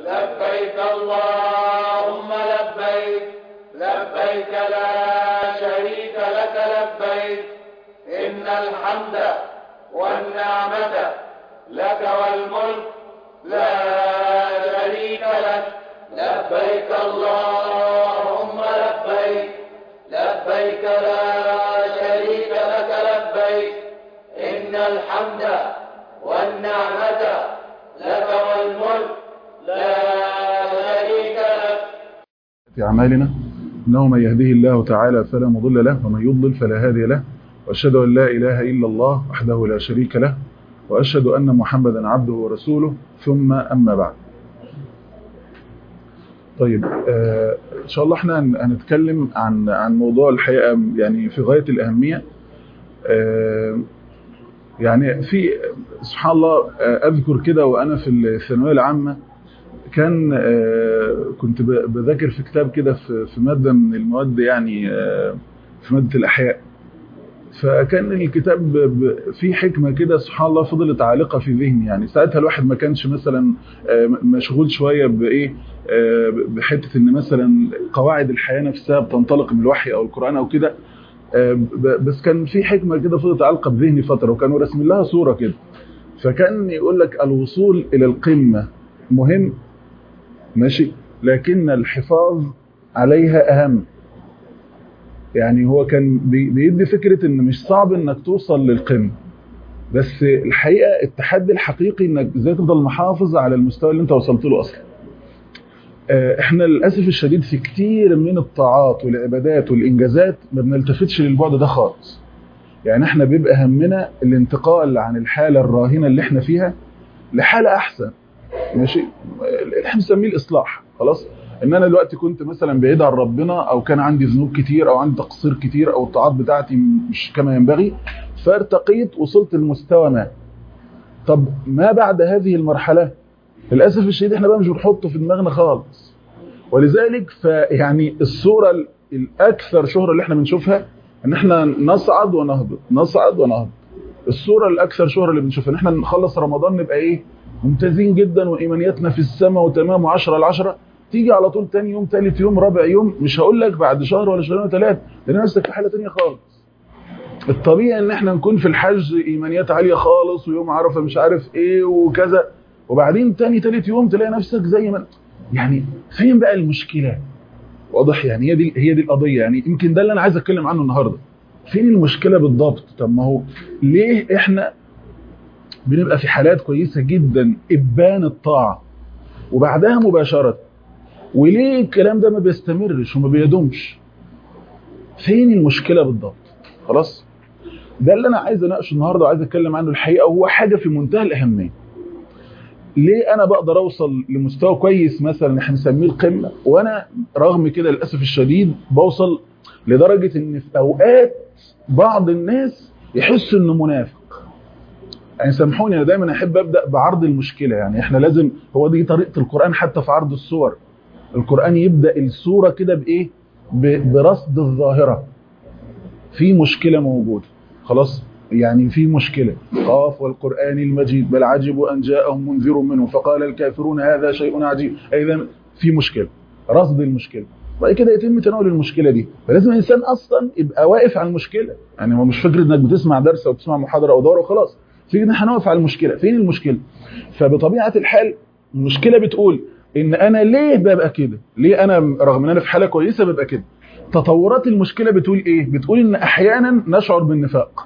لبيك اللهم لبيك لبيك لا شريك لك لبيك إن الحمد والنعمة لك والملك لا شريك لك لبيك اللهم لبيك لبيك لا شريك لك لبيك إن الحمد والنعمة لك والملك لا شريك لك في أعمالنا إنه من يهده الله تعالى فلا مضل له ومن يضلل فلا هادي له وأشهد أن لا إله إلا الله وحده لا شريك له وأشهد أن محمدا عبده ورسوله ثم أما بعد طيب آه إن شاء الله احنا هنتكلم عن عن موضوع الحقيقة يعني في غاية الأهمية آه يعني في سبحان الله آه أذكر كده وأنا في الثانوية العامة كان كنت بذاكر في كتاب كده في مادة من المواد يعني في مادة الأحياء فكان الكتاب فيه حكمة كده سبحان الله فضلت عالقة في ذهني يعني ساعتها الواحد ما كانش مثلا مشغول شوية بإيه بحتة إن مثلا قواعد الحياة نفسها بتنطلق من الوحي أو القرآن أو كده بس كان في حكمة كده فضلت عالقة بذهني فترة وكانوا رسم لها صورة كده فكان يقول لك الوصول إلى القمة مهم ماشي لكن الحفاظ عليها أهم يعني هو كان بيدي فكرة ان مش صعب انك توصل للقمة بس الحقيقة التحدي الحقيقي انك ازاي تفضل محافظ على المستوى اللي انت وصلت له اصلا احنا للأسف الشديد في كتير من الطاعات والعبادات والانجازات ما بنلتفتش للبعد ده خالص يعني احنا بيبقى همنا الانتقال عن الحالة الراهنة اللي احنا فيها لحالة احسن ماشي احنا بنسميه الاصلاح خلاص ان انا دلوقتي كنت مثلا بعيد عن ربنا او كان عندي ذنوب كتير او عندي تقصير كتير او الطاعات بتاعتي مش كما ينبغي فارتقيت وصلت لمستوى ما طب ما بعد هذه المرحلة للأسف الشديد احنا بقى مش بنحطه في دماغنا خالص ولذلك فيعني الصورة الأكثر شهرة اللي احنا بنشوفها ان احنا نصعد ونهبط نصعد ونهبط الصورة الأكثر شهرة اللي بنشوفها ان احنا نخلص رمضان نبقى ايه ممتازين جدا وإيمانياتنا في السماء وتمام وعشرة العشرة تيجي على طول تاني يوم ثالث يوم رابع يوم مش هقول لك بعد شهر ولا شهرين ولا ثلاث لان نفسك في حاله ثانيه خالص الطبيعي ان احنا نكون في الحج ايمانيات عاليه خالص ويوم عرفه مش عارف ايه وكذا وبعدين تاني ثالث يوم تلاقي نفسك زي ما يعني فين بقى المشكله واضح يعني هي دي هي دي القضيه يعني يمكن ده اللي انا عايز اتكلم عنه النهارده فين المشكله بالضبط طب ما هو ليه احنا بنبقى في حالات كويسه جدا ابان الطاعه وبعدها مباشره وليه الكلام ده ما بيستمرش وما بيدومش فين المشكلة بالضبط خلاص ده اللي انا عايز اناقشه النهارده وعايز اتكلم عنه الحقيقه وهو حاجه في منتهى الاهميه ليه انا بقدر اوصل لمستوى كويس مثلا احنا نسميه القمه وانا رغم كده للاسف الشديد بوصل لدرجه ان في اوقات بعض الناس يحس انه منافق يعني سامحوني انا دايما احب ابدا بعرض المشكله يعني احنا لازم هو دي طريقه القران حتى في عرض الصور القرآن يبدأ السورة كده بإيه برصد الظاهرة في مشكلة موجودة خلاص يعني في مشكلة قاف والقرآن المجيد بل عجبوا أن جاءهم منذر منهم فقال الكافرون هذا شيء عجيب أيضا في مشكلة رصد المشكلة وبعد كده يتم تناول المشكلة دي فلازم الإنسان أصلا يبقى واقف على المشكلة يعني هو مش فكرة إنك بتسمع درس أو بتسمع محاضرة أو دورة وخلاص في إن احنا هنقف على المشكلة فين المشكلة فبطبيعة الحال المشكلة بتقول ان انا ليه ببقى كده ليه انا رغم ان انا في حاله كويسه ببقى كده تطورات المشكله بتقول ايه بتقول ان احيانا نشعر بالنفاق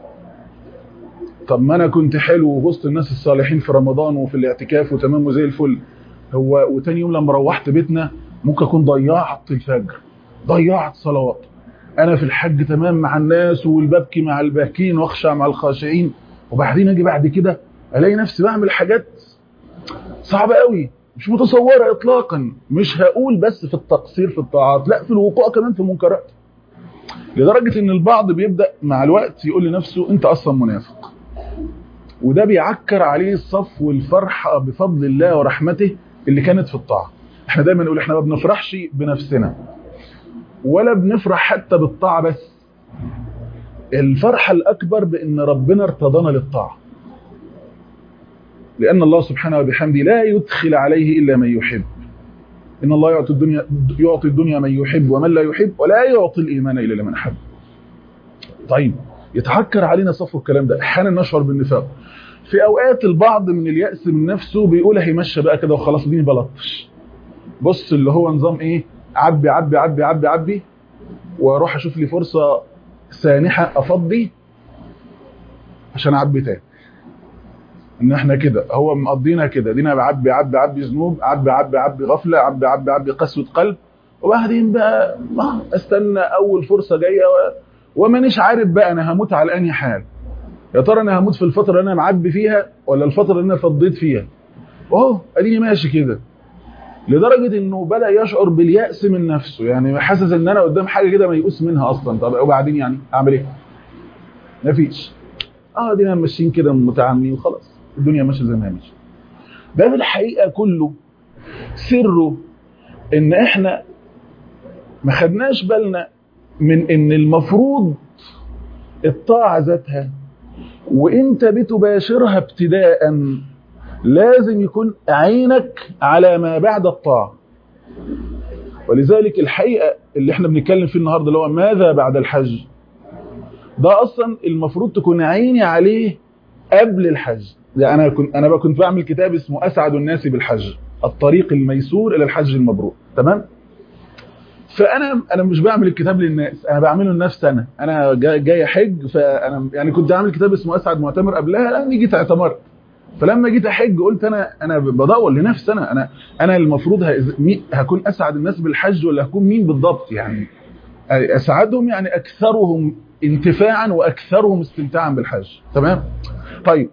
طب ما انا كنت حلو وسط الناس الصالحين في رمضان وفي الاعتكاف وتمام وزي الفل هو وتاني يوم لما روحت بيتنا ممكن اكون ضيعت الفجر ضيعت صلوات انا في الحج تمام مع الناس والببكي مع الباكين واخشع مع الخاشعين وبعدين اجي بعد كده الاقي نفسي بعمل حاجات صعبه قوي مش متصورة اطلاقا مش هقول بس في التقصير في الطاعات لا في الوقوع كمان في المنكرات لدرجة ان البعض بيبدأ مع الوقت يقول لنفسه انت اصلا منافق وده بيعكر عليه الصف والفرحة بفضل الله ورحمته اللي كانت في الطاعة احنا دايما نقول احنا ما بنفرحش بنفسنا ولا بنفرح حتى بالطاعة بس الفرحة الاكبر بان ربنا ارتضانا للطاعة لأن الله سبحانه وبحمده لا يدخل عليه إلا من يحب إن الله يعطي الدنيا يعطي الدنيا من يحب ومن لا يحب ولا يعطي الإيمان إلا لمن أحب طيب يتعكر علينا صفو الكلام ده احيانا نشعر بالنفاق في اوقات البعض من اليأس من نفسه بيقول هيمشى بقى كده وخلاص ديني بلطش بص اللي هو نظام ايه عبي عبي عبي عبي عبي واروح اشوف لي فرصة سانحة افضي عشان اعبي تاني ان احنا كده هو مقضينا كده دينا بعبي عبي عبي ذنوب عبي عبي عبي غفلة عبي عبي عبي قسوة قلب وبعدين بقى ما استنى اول فرصة جاية و... ومانيش عارف بقى انا هموت على انهي حال يا ترى انا هموت في الفتره اللي انا معبي فيها ولا الفتره اللي انا فضيت فيها اهو اديني ماشي كده لدرجه انه بدا يشعر بالياس من نفسه يعني حاسس ان انا قدام حاجه كده ميؤوس منها اصلا طب وبعدين يعني اعمل ايه مفيش اه ادينا ماشيين كده متعاملين وخلاص الدنيا ماشيه زي ما هي ماشيه ده في الحقيقه كله سره ان احنا ما خدناش بالنا من ان المفروض الطاعة ذاتها وانت بتباشرها ابتداء لازم يكون عينك على ما بعد الطاعة ولذلك الحقيقة اللي احنا بنتكلم فيه النهاردة اللي هو ماذا بعد الحج ده اصلا المفروض تكون عيني عليه قبل الحج يعني انا كنت انا بقى كنت بعمل كتاب اسمه اسعد الناس بالحج الطريق الميسور الى الحج المبرور تمام فانا انا مش بعمل الكتاب للناس انا بعمله لنفسي انا انا جاي احج فانا يعني كنت عامل كتاب اسمه اسعد معتمر قبلها لاني جيت اعتمرت فلما جيت احج قلت انا انا بدور لنفسي انا انا انا المفروض هكون اسعد الناس بالحج ولا هكون مين بالضبط يعني اسعدهم يعني اكثرهم انتفاعا واكثرهم استمتاعا بالحج تمام طيب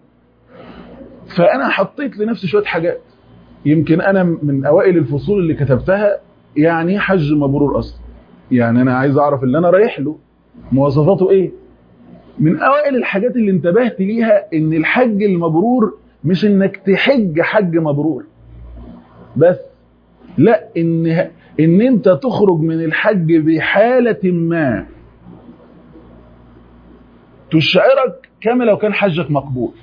فانا حطيت لنفسي شويه حاجات يمكن انا من اوائل الفصول اللي كتبتها يعني حج مبرور اصلا يعني انا عايز اعرف اللي انا رايح له مواصفاته ايه من اوائل الحاجات اللي انتبهت ليها ان الحج المبرور مش انك تحج حج مبرور بس لا ان ان انت تخرج من الحج بحالة ما تشعرك كما لو كان حجك مقبول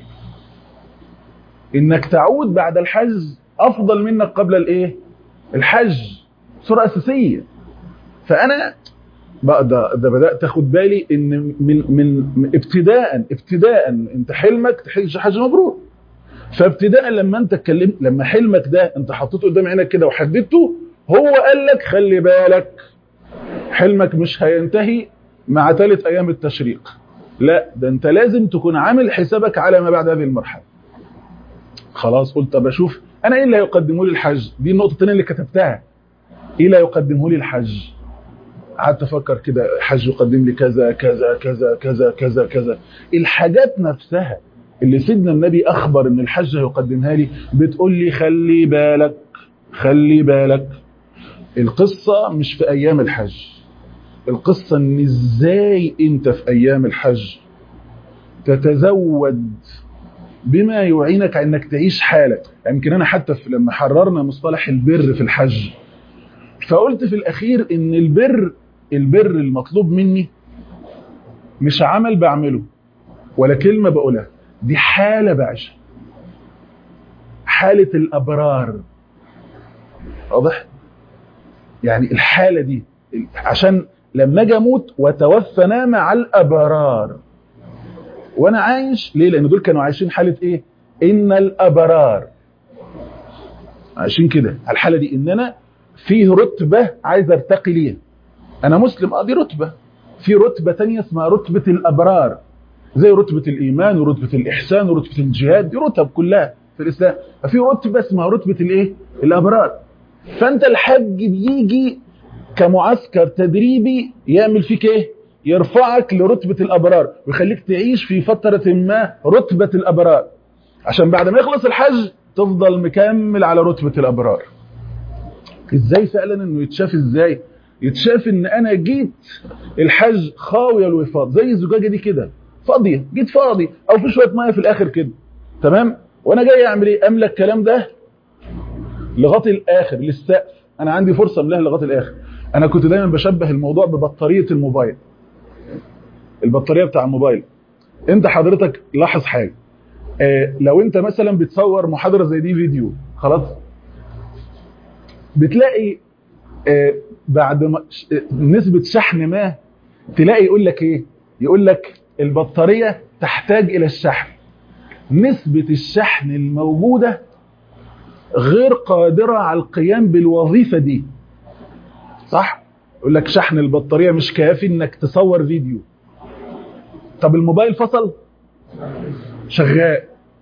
انك تعود بعد الحج افضل منك قبل الايه الحج صورة أساسية فأنا بقى ده, ده بدأت أخد بالي إن من, من, من ابتداء ابتداء أنت حلمك تحج حج مبرور فابتداء لما أنت اتكلمت لما حلمك ده أنت حطيته قدام عينك كده وحددته هو قال لك خلي بالك حلمك مش هينتهي مع ثالث أيام التشريق لا ده أنت لازم تكون عامل حسابك على ما بعد هذه المرحلة خلاص قلت طب أشوف أنا إيه اللي هيقدمه لي الحج دي النقطة الثانية اللي كتبتها ايه لا يقدمه لي الحج قعدت افكر كده حج يقدم لي كذا كذا كذا كذا كذا كذا الحاجات نفسها اللي سيدنا النبي اخبر ان الحج هيقدمها لي بتقول لي خلي بالك خلي بالك القصة مش في ايام الحج القصة ان ازاي انت في ايام الحج تتزود بما يعينك على انك تعيش حالك يمكن انا حتى لما حررنا مصطلح البر في الحج فقلت في الأخير إن البر البر المطلوب مني مش عمل بعمله ولا كلمة بقولها دي حالة بعيشها حالة الأبرار واضح؟ يعني الحالة دي عشان لما اجي اموت وتوفنا مع الأبرار وأنا عايش ليه؟ لأن دول كانوا عايشين حالة إيه؟ إن الأبرار عايشين كده على الحالة دي إن أنا فيه رتبة عايز ارتقي ليها انا مسلم اه دي رتبة في رتبة تانية اسمها رتبة الابرار زي رتبة الايمان ورتبة الاحسان ورتبة الجهاد دي رتب كلها في الاسلام ففي رتبة اسمها رتبة الايه الابرار فانت الحج بيجي كمعسكر تدريبي يعمل فيك ايه يرفعك لرتبة الابرار ويخليك تعيش في فترة ما رتبة الابرار عشان بعد ما يخلص الحج تفضل مكمل على رتبة الابرار ازاي فعلا انه يتشاف ازاي يتشاف ان انا جيت الحج خاوية الوفاض زي الزجاجة دي كده فاضية جيت فاضي او في شوية مية في الاخر كده تمام وانا جاي اعمل ايه املى الكلام ده لغايه الاخر للسقف انا عندي فرصه املاها لغايه الاخر انا كنت دايما بشبه الموضوع ببطاريه الموبايل البطاريه بتاع الموبايل انت حضرتك لاحظ حاجه آه لو انت مثلا بتصور محاضره زي دي فيديو خلاص بتلاقي آه بعد ما نسبه شحن ما تلاقي يقول لك ايه يقول لك البطاريه تحتاج الى الشحن نسبه الشحن الموجوده غير قادره على القيام بالوظيفه دي صح يقول لك شحن البطاريه مش كافي انك تصور فيديو طب الموبايل فصل شغال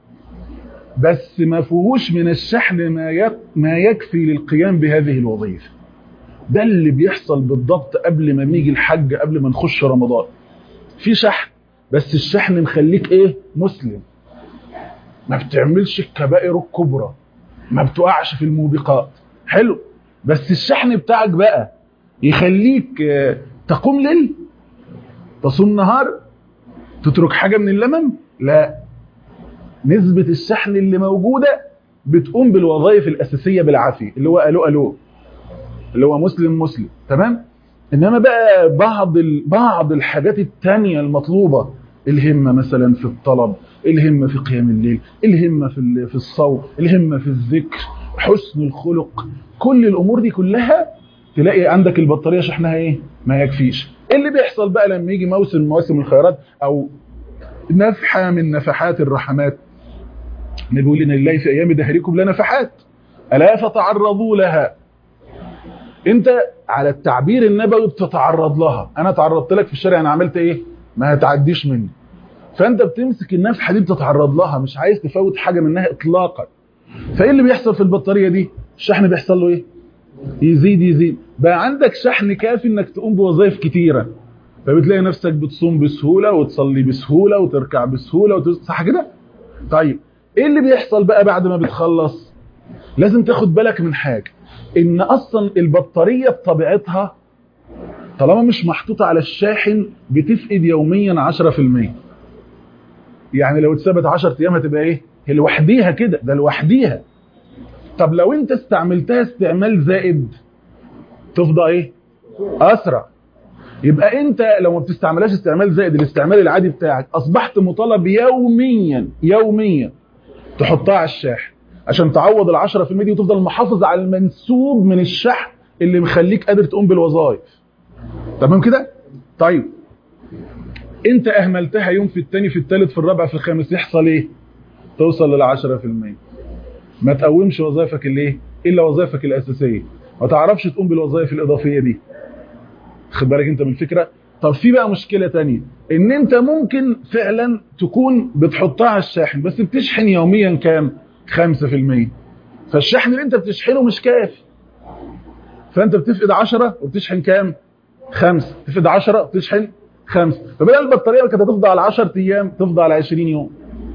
بس ما فيهوش من الشحن ما ما يكفي للقيام بهذه الوظيفه ده اللي بيحصل بالضبط قبل ما نيجي الحج قبل ما نخش رمضان في شحن بس الشحن مخليك ايه مسلم ما بتعملش الكبائر الكبرى ما بتقعش في الموبقات حلو بس الشحن بتاعك بقى يخليك تقوم ليل تصوم نهار تترك حاجة من اللمم لا نسبة الشحن اللي موجودة بتقوم بالوظائف الأساسية بالعافية اللي هو ألو ألو اللي هو مسلم مسلم تمام إنما بقى بعض بعض الحاجات التانية المطلوبة الهمة مثلا في الطلب الهمة في قيام الليل الهمة في في الصوم الهمة في الذكر حسن الخلق كل الأمور دي كلها تلاقي عندك البطارية شحنها ايه ما يكفيش ايه اللي بيحصل بقى لما يجي موسم مواسم الخيرات او نفحة من نفحات الرحمات نقول ان الله في ايام دهركم لنفحات الا فتعرضوا لها انت على التعبير النبوي بتتعرض لها انا تعرضت لك في الشارع انا عملت ايه ما هتعديش مني فانت بتمسك النفحه دي بتتعرض لها مش عايز تفوت حاجه منها اطلاقا فايه اللي بيحصل في البطاريه دي الشحن بيحصل له ايه يزيد يزيد بقى عندك شحن كافي انك تقوم بوظائف كتيره فبتلاقي نفسك بتصوم بسهوله وتصلي بسهوله وتركع بسهوله وتصح صح كده طيب ايه اللي بيحصل بقى بعد ما بتخلص لازم تاخد بالك من حاجه ان اصلا البطاريه بطبيعتها طالما مش محطوطه على الشاحن بتفقد يوميا 10% يعني لو اتثبت 10 ايام هتبقى ايه هي لوحديها كده ده لوحديها طب لو انت استعملتها استعمال زائد تفضى ايه اسرع يبقى انت لو ما بتستعملهاش استعمال زائد الاستعمال العادي بتاعك اصبحت مطالب يوميا يوميا تحطها على الشاحن عشان تعوض ال 10% دي وتفضل محافظ على المنسوب من الشحن اللي مخليك قادر تقوم بالوظائف تمام كده طيب انت اهملتها يوم في الثاني في الثالث في الرابع في الخامس يحصل ايه توصل لل 10% ما تقومش وظائفك اللي ايه الا وظائفك الاساسيه ما تعرفش تقوم بالوظائف الاضافيه دي خد بالك انت من الفكره طب في بقى مشكله تانية ان انت ممكن فعلا تكون بتحطها على الشاحن بس بتشحن يوميا كام 5% فالشحن اللي انت بتشحنه مش كافي فانت بتفقد 10 وبتشحن كام 5 تفقد 10 وبتشحن 5 فبدل البطاريه اللي كانت هتفضى على 10 ايام تفضى على 20 يوم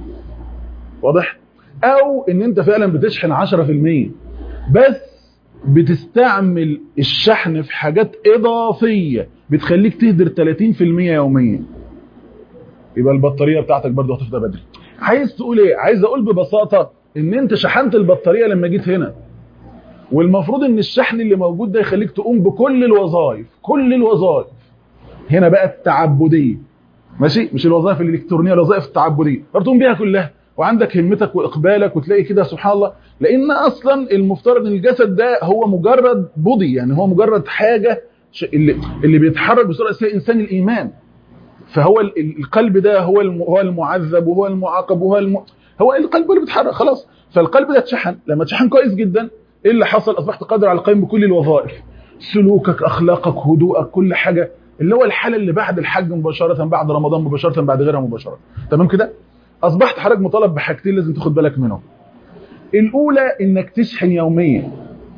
واضح او ان انت فعلا بتشحن 10% بس بتستعمل الشحن في حاجات اضافيه بتخليك تهدر 30% يوميا يبقى البطاريه بتاعتك برضه هتفضى بدري عايز تقول ايه عايز اقول ببساطه ان انت شحنت البطاريه لما جيت هنا والمفروض ان الشحن اللي موجود ده يخليك تقوم بكل الوظائف كل الوظائف هنا بقى التعبديه ماشي مش الوظائف الالكترونيه الوظائف التعبديه تقوم بيها كلها وعندك همتك واقبالك وتلاقي كده سبحان الله لان اصلا المفترض ان الجسد ده هو مجرد بودي يعني هو مجرد حاجه اللي اللي بيتحرك بصوره اساسيه انسان الايمان فهو القلب ده هو هو المعذب وهو المعاقب وهو الم... هو القلب اللي بيتحرك خلاص فالقلب ده اتشحن لما اتشحن كويس جدا ايه اللي حصل اصبحت قادر على القيام بكل الوظائف سلوكك اخلاقك هدوءك كل حاجه اللي هو الحاله اللي بعد الحج مباشره بعد رمضان مباشره بعد غيرها مباشره تمام كده اصبحت حضرتك مطالب بحاجتين لازم تاخد بالك منهم الاولى انك تشحن يوميا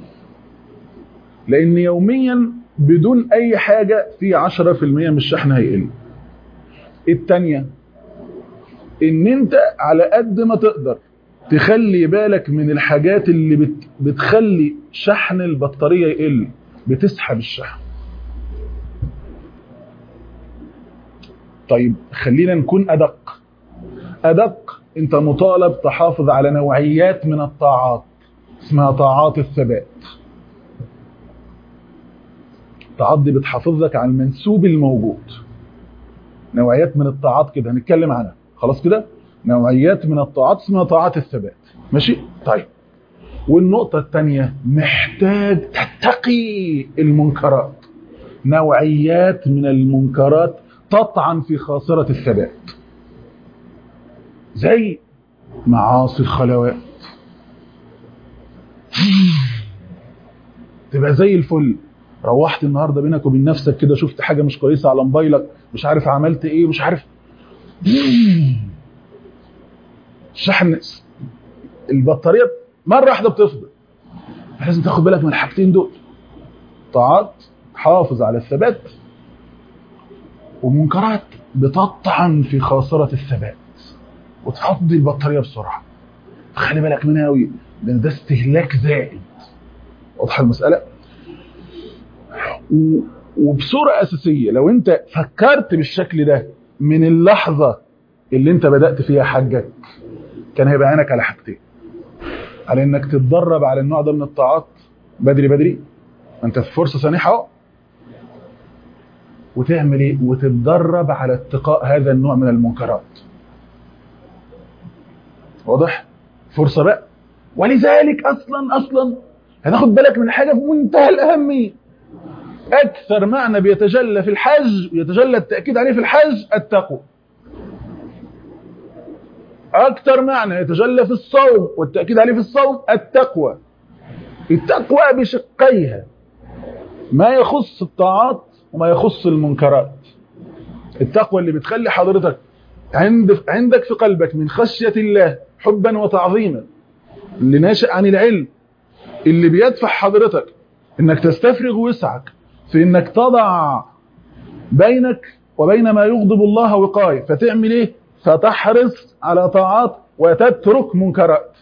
لان يوميا بدون اي حاجه في 10% من الشحن هيقل الثانيه ان انت على قد ما تقدر تخلي بالك من الحاجات اللي بت بتخلي شحن البطاريه يقل بتسحب الشحن طيب خلينا نكون ادق ادق انت مطالب تحافظ على نوعيات من الطاعات اسمها طاعات الثبات الطاعات دي بتحافظ لك على المنسوب الموجود نوعيات من الطاعات كده هنتكلم عنها خلاص كده نوعيات من الطاعات اسمها طاعات الثبات ماشي طيب والنقطة الثانية محتاج تتقي المنكرات نوعيات من المنكرات تطعن في خاصرة الثبات زي معاصي الخلوات تبقى زي الفل روحت النهارده بينك وبين نفسك كده شفت حاجه مش كويسه على موبايلك مش عارف عملت ايه مش عارف شحن البطاريه مره واحده بتفضل لازم تاخد بالك من الحاجتين دول طاعات تحافظ على الثبات ومنكرات بتطعن في خاصره الثبات وتفضي البطاريه بسرعه خلي بالك منها قوي لان ده استهلاك زائد واضحه المساله و- وبصوره اساسيه لو انت فكرت بالشكل ده من اللحظه اللي انت بدات فيها حجك كان هيبقى عينك على حاجتين على انك تتدرب على النوع ده من الطاعات بدري بدري ما انت في فرصه سانحه اهو وتعمل ايه وتتدرب على اتقاء هذا النوع من المنكرات واضح فرصه بقى ولذلك اصلا اصلا هتاخد بالك من حاجه في منتهى الاهميه اكثر معنى بيتجلى في الحج ويتجلى التاكيد عليه في الحج التقوى اكثر معنى يتجلى في الصوم والتاكيد عليه في الصوم التقوى التقوى بشقيها ما يخص الطاعات وما يخص المنكرات التقوى اللي بتخلي حضرتك عند عندك في قلبك من خشية الله حبا وتعظيما اللي ناشئ عن العلم اللي بيدفع حضرتك انك تستفرغ وسعك في انك تضع بينك وبين ما يغضب الله وقاية فتعمل ايه فتحرص على طاعات وتترك منكرات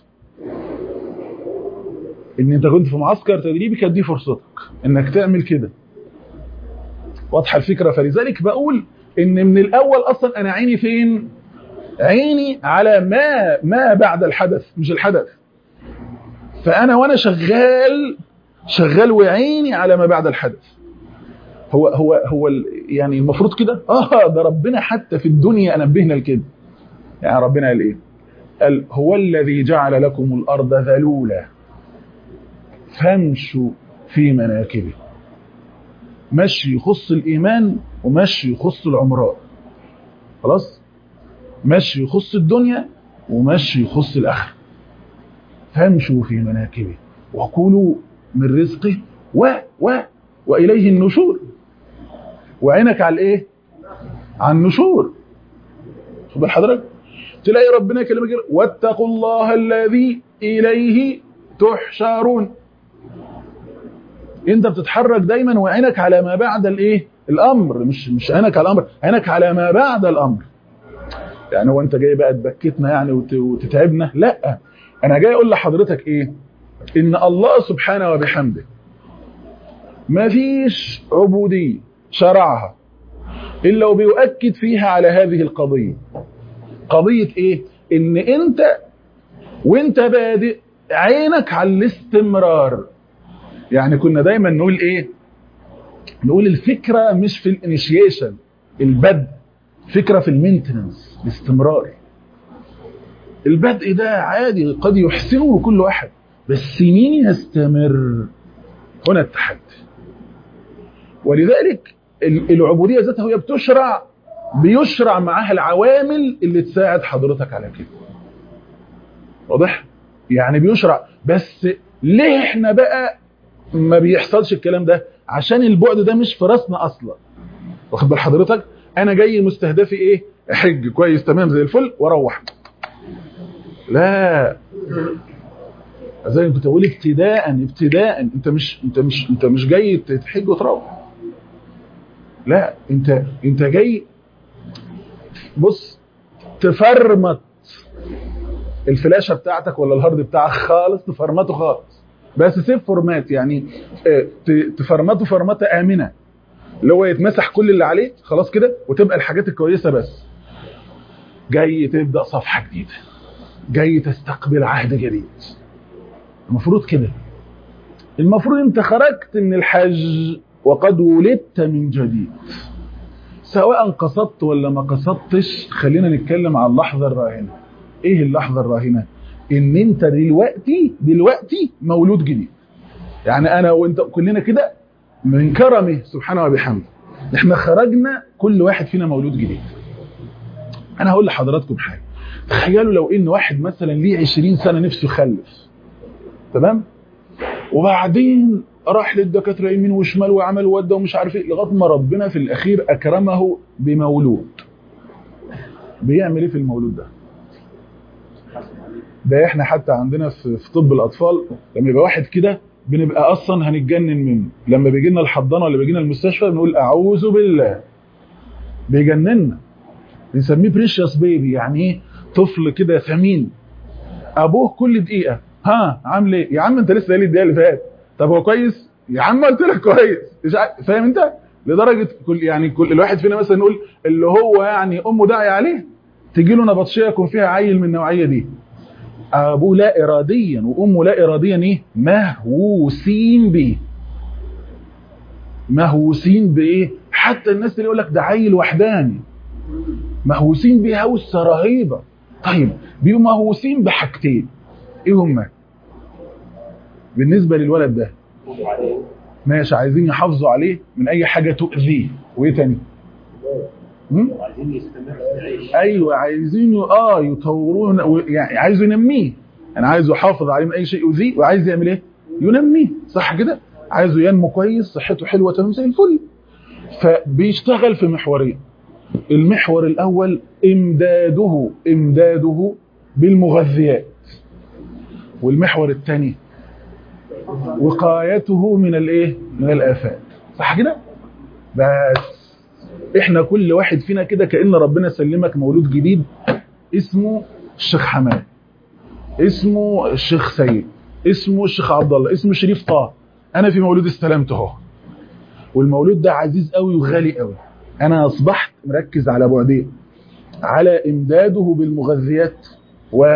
ان انت كنت في معسكر تدريبي كانت دي فرصتك انك تعمل كده واضحه الفكره فلذلك بقول ان من الاول اصلا انا عيني فين عيني على ما ما بعد الحدث مش الحدث فانا وانا شغال شغال وعيني على ما بعد الحدث هو هو هو ال- يعني المفروض كده اه ده ربنا حتى في الدنيا نبهنا لكده يعني ربنا قال ايه قال هو الذي جعل لكم الارض ذلولا فامشوا في مناكبه مشي يخص الايمان ومشي يخص العمران خلاص مشي يخص الدنيا ومشي يخص الاخره فامشوا في مناكبه وكلوا من رزقه و و واليه النشور وعينك على الايه على النشور خد بال حضرتك تلاقي ربنا يكلمك يقول واتقوا الله الذي اليه تحشرون انت بتتحرك دايما وعينك على ما بعد الايه الامر مش مش عينك على الامر عينك على ما بعد الامر يعني هو انت جاي بقى تبكتنا يعني وت- وتتعبنا لا انا جاي اقول لحضرتك ايه ان الله سبحانه وبحمده ما فيش عبودية شرعها إلا وبيؤكد فيها على هذه القضية قضية إيه؟ إن أنت وأنت بادئ عينك على الاستمرار يعني كنا دايما نقول إيه؟ نقول الفكرة مش في الانيشيشن البدء فكرة في المينتننس الاستمرار البدء ده عادي قد يحسنه كل واحد بس مين يستمر هنا التحدي ولذلك ال- العبودية ذاتها هي بتشرع بيشرع معاها العوامل اللي تساعد حضرتك على كده واضح يعني بيشرع بس ليه احنا بقى ما بيحصلش الكلام ده عشان البعد ده مش في راسنا اصلا واخد بال حضرتك انا جاي مستهدفي ايه احج كويس تمام زي الفل واروح لا زي ما كنت بقول ابتداء ابتداء انت مش انت مش انت مش جاي تحج وتروح لا انت انت جاي بص تفرمط الفلاشه بتاعتك ولا الهارد بتاعك خالص تفرمته خالص بس سيب فورمات يعني اه، ت- تفرمته فرمته امنه اللي هو يتمسح كل اللي عليه خلاص كده وتبقى الحاجات الكويسه بس جاي تبدا صفحه جديده جاي تستقبل عهد جديد المفروض كده المفروض انت خرجت من الحج وقد ولدت من جديد سواء قصدت ولا ما قصدتش خلينا نتكلم على اللحظة الراهنة ايه اللحظه الراهنه ان انت دلوقتي دلوقتي مولود جديد يعني انا وانت كلنا كده من كرمه سبحانه وبحمده احنا خرجنا كل واحد فينا مولود جديد انا هقول لحضراتكم حاجه تخيلوا لو ان واحد مثلا ليه 20 سنه نفسه يخلف تمام وبعدين راح للدكاتره يمين وشمال وعمل وده ومش عارف ايه لغايه ما ربنا في الاخير اكرمه بمولود بيعمل ايه في المولود ده ده احنا حتى عندنا في في طب الاطفال لما يبقى واحد كده بنبقى اصلا هنتجنن منه لما بيجي لنا الحضانه ولا بيجي لنا المستشفى بنقول اعوذ بالله بيجننا بنسميه بريشيوس بيبي يعني ايه طفل كده ثمين ابوه كل دقيقه ها عامل ايه يا عم انت لسه قايل الدقيقه اللي فاتت طب هو كويس يا عم قلت لك كويس مش عارف- فاهم انت لدرجه كل يعني كل الواحد فينا مثلا نقول اللي هو يعني امه داعي عليه تجي له نبطشيه يكون فيها عيل من النوعيه دي ابوه لا اراديا وامه لا اراديا ايه مهووسين بيه مهووسين بايه حتى الناس اللي يقول لك ده عيل وحداني مهووسين بيه هوسه رهيبه طيب بيبقوا مهووسين بحاجتين ايه هما بالنسبه للولد ده ماشي عايزين يحافظوا عليه من اي حاجه تؤذيه وايه تاني هم؟ وعايزين يستمر في العيش ايوه عايزين ي- اه يطوروه و- يعني عايزه ينميه يعني عايزه يحافظ عليه من اي شيء يؤذيه وعايز يعمل ايه ينميه صح كده عايزه ينمو كويس صحته حلوه تمام زي الفل فبيشتغل في محورين المحور الاول امداده امداده بالمغذيات والمحور الثاني وقايته من الايه من الافات صح كده بس احنا كل واحد فينا كده كأن ربنا سلمك مولود جديد اسمه الشيخ حماد اسمه الشيخ سيد اسمه الشيخ عبد الله اسمه شريف طه انا في مولود استلمته اهو والمولود ده عزيز قوي وغالي قوي انا اصبحت مركز على بعدين على امداده بالمغذيات و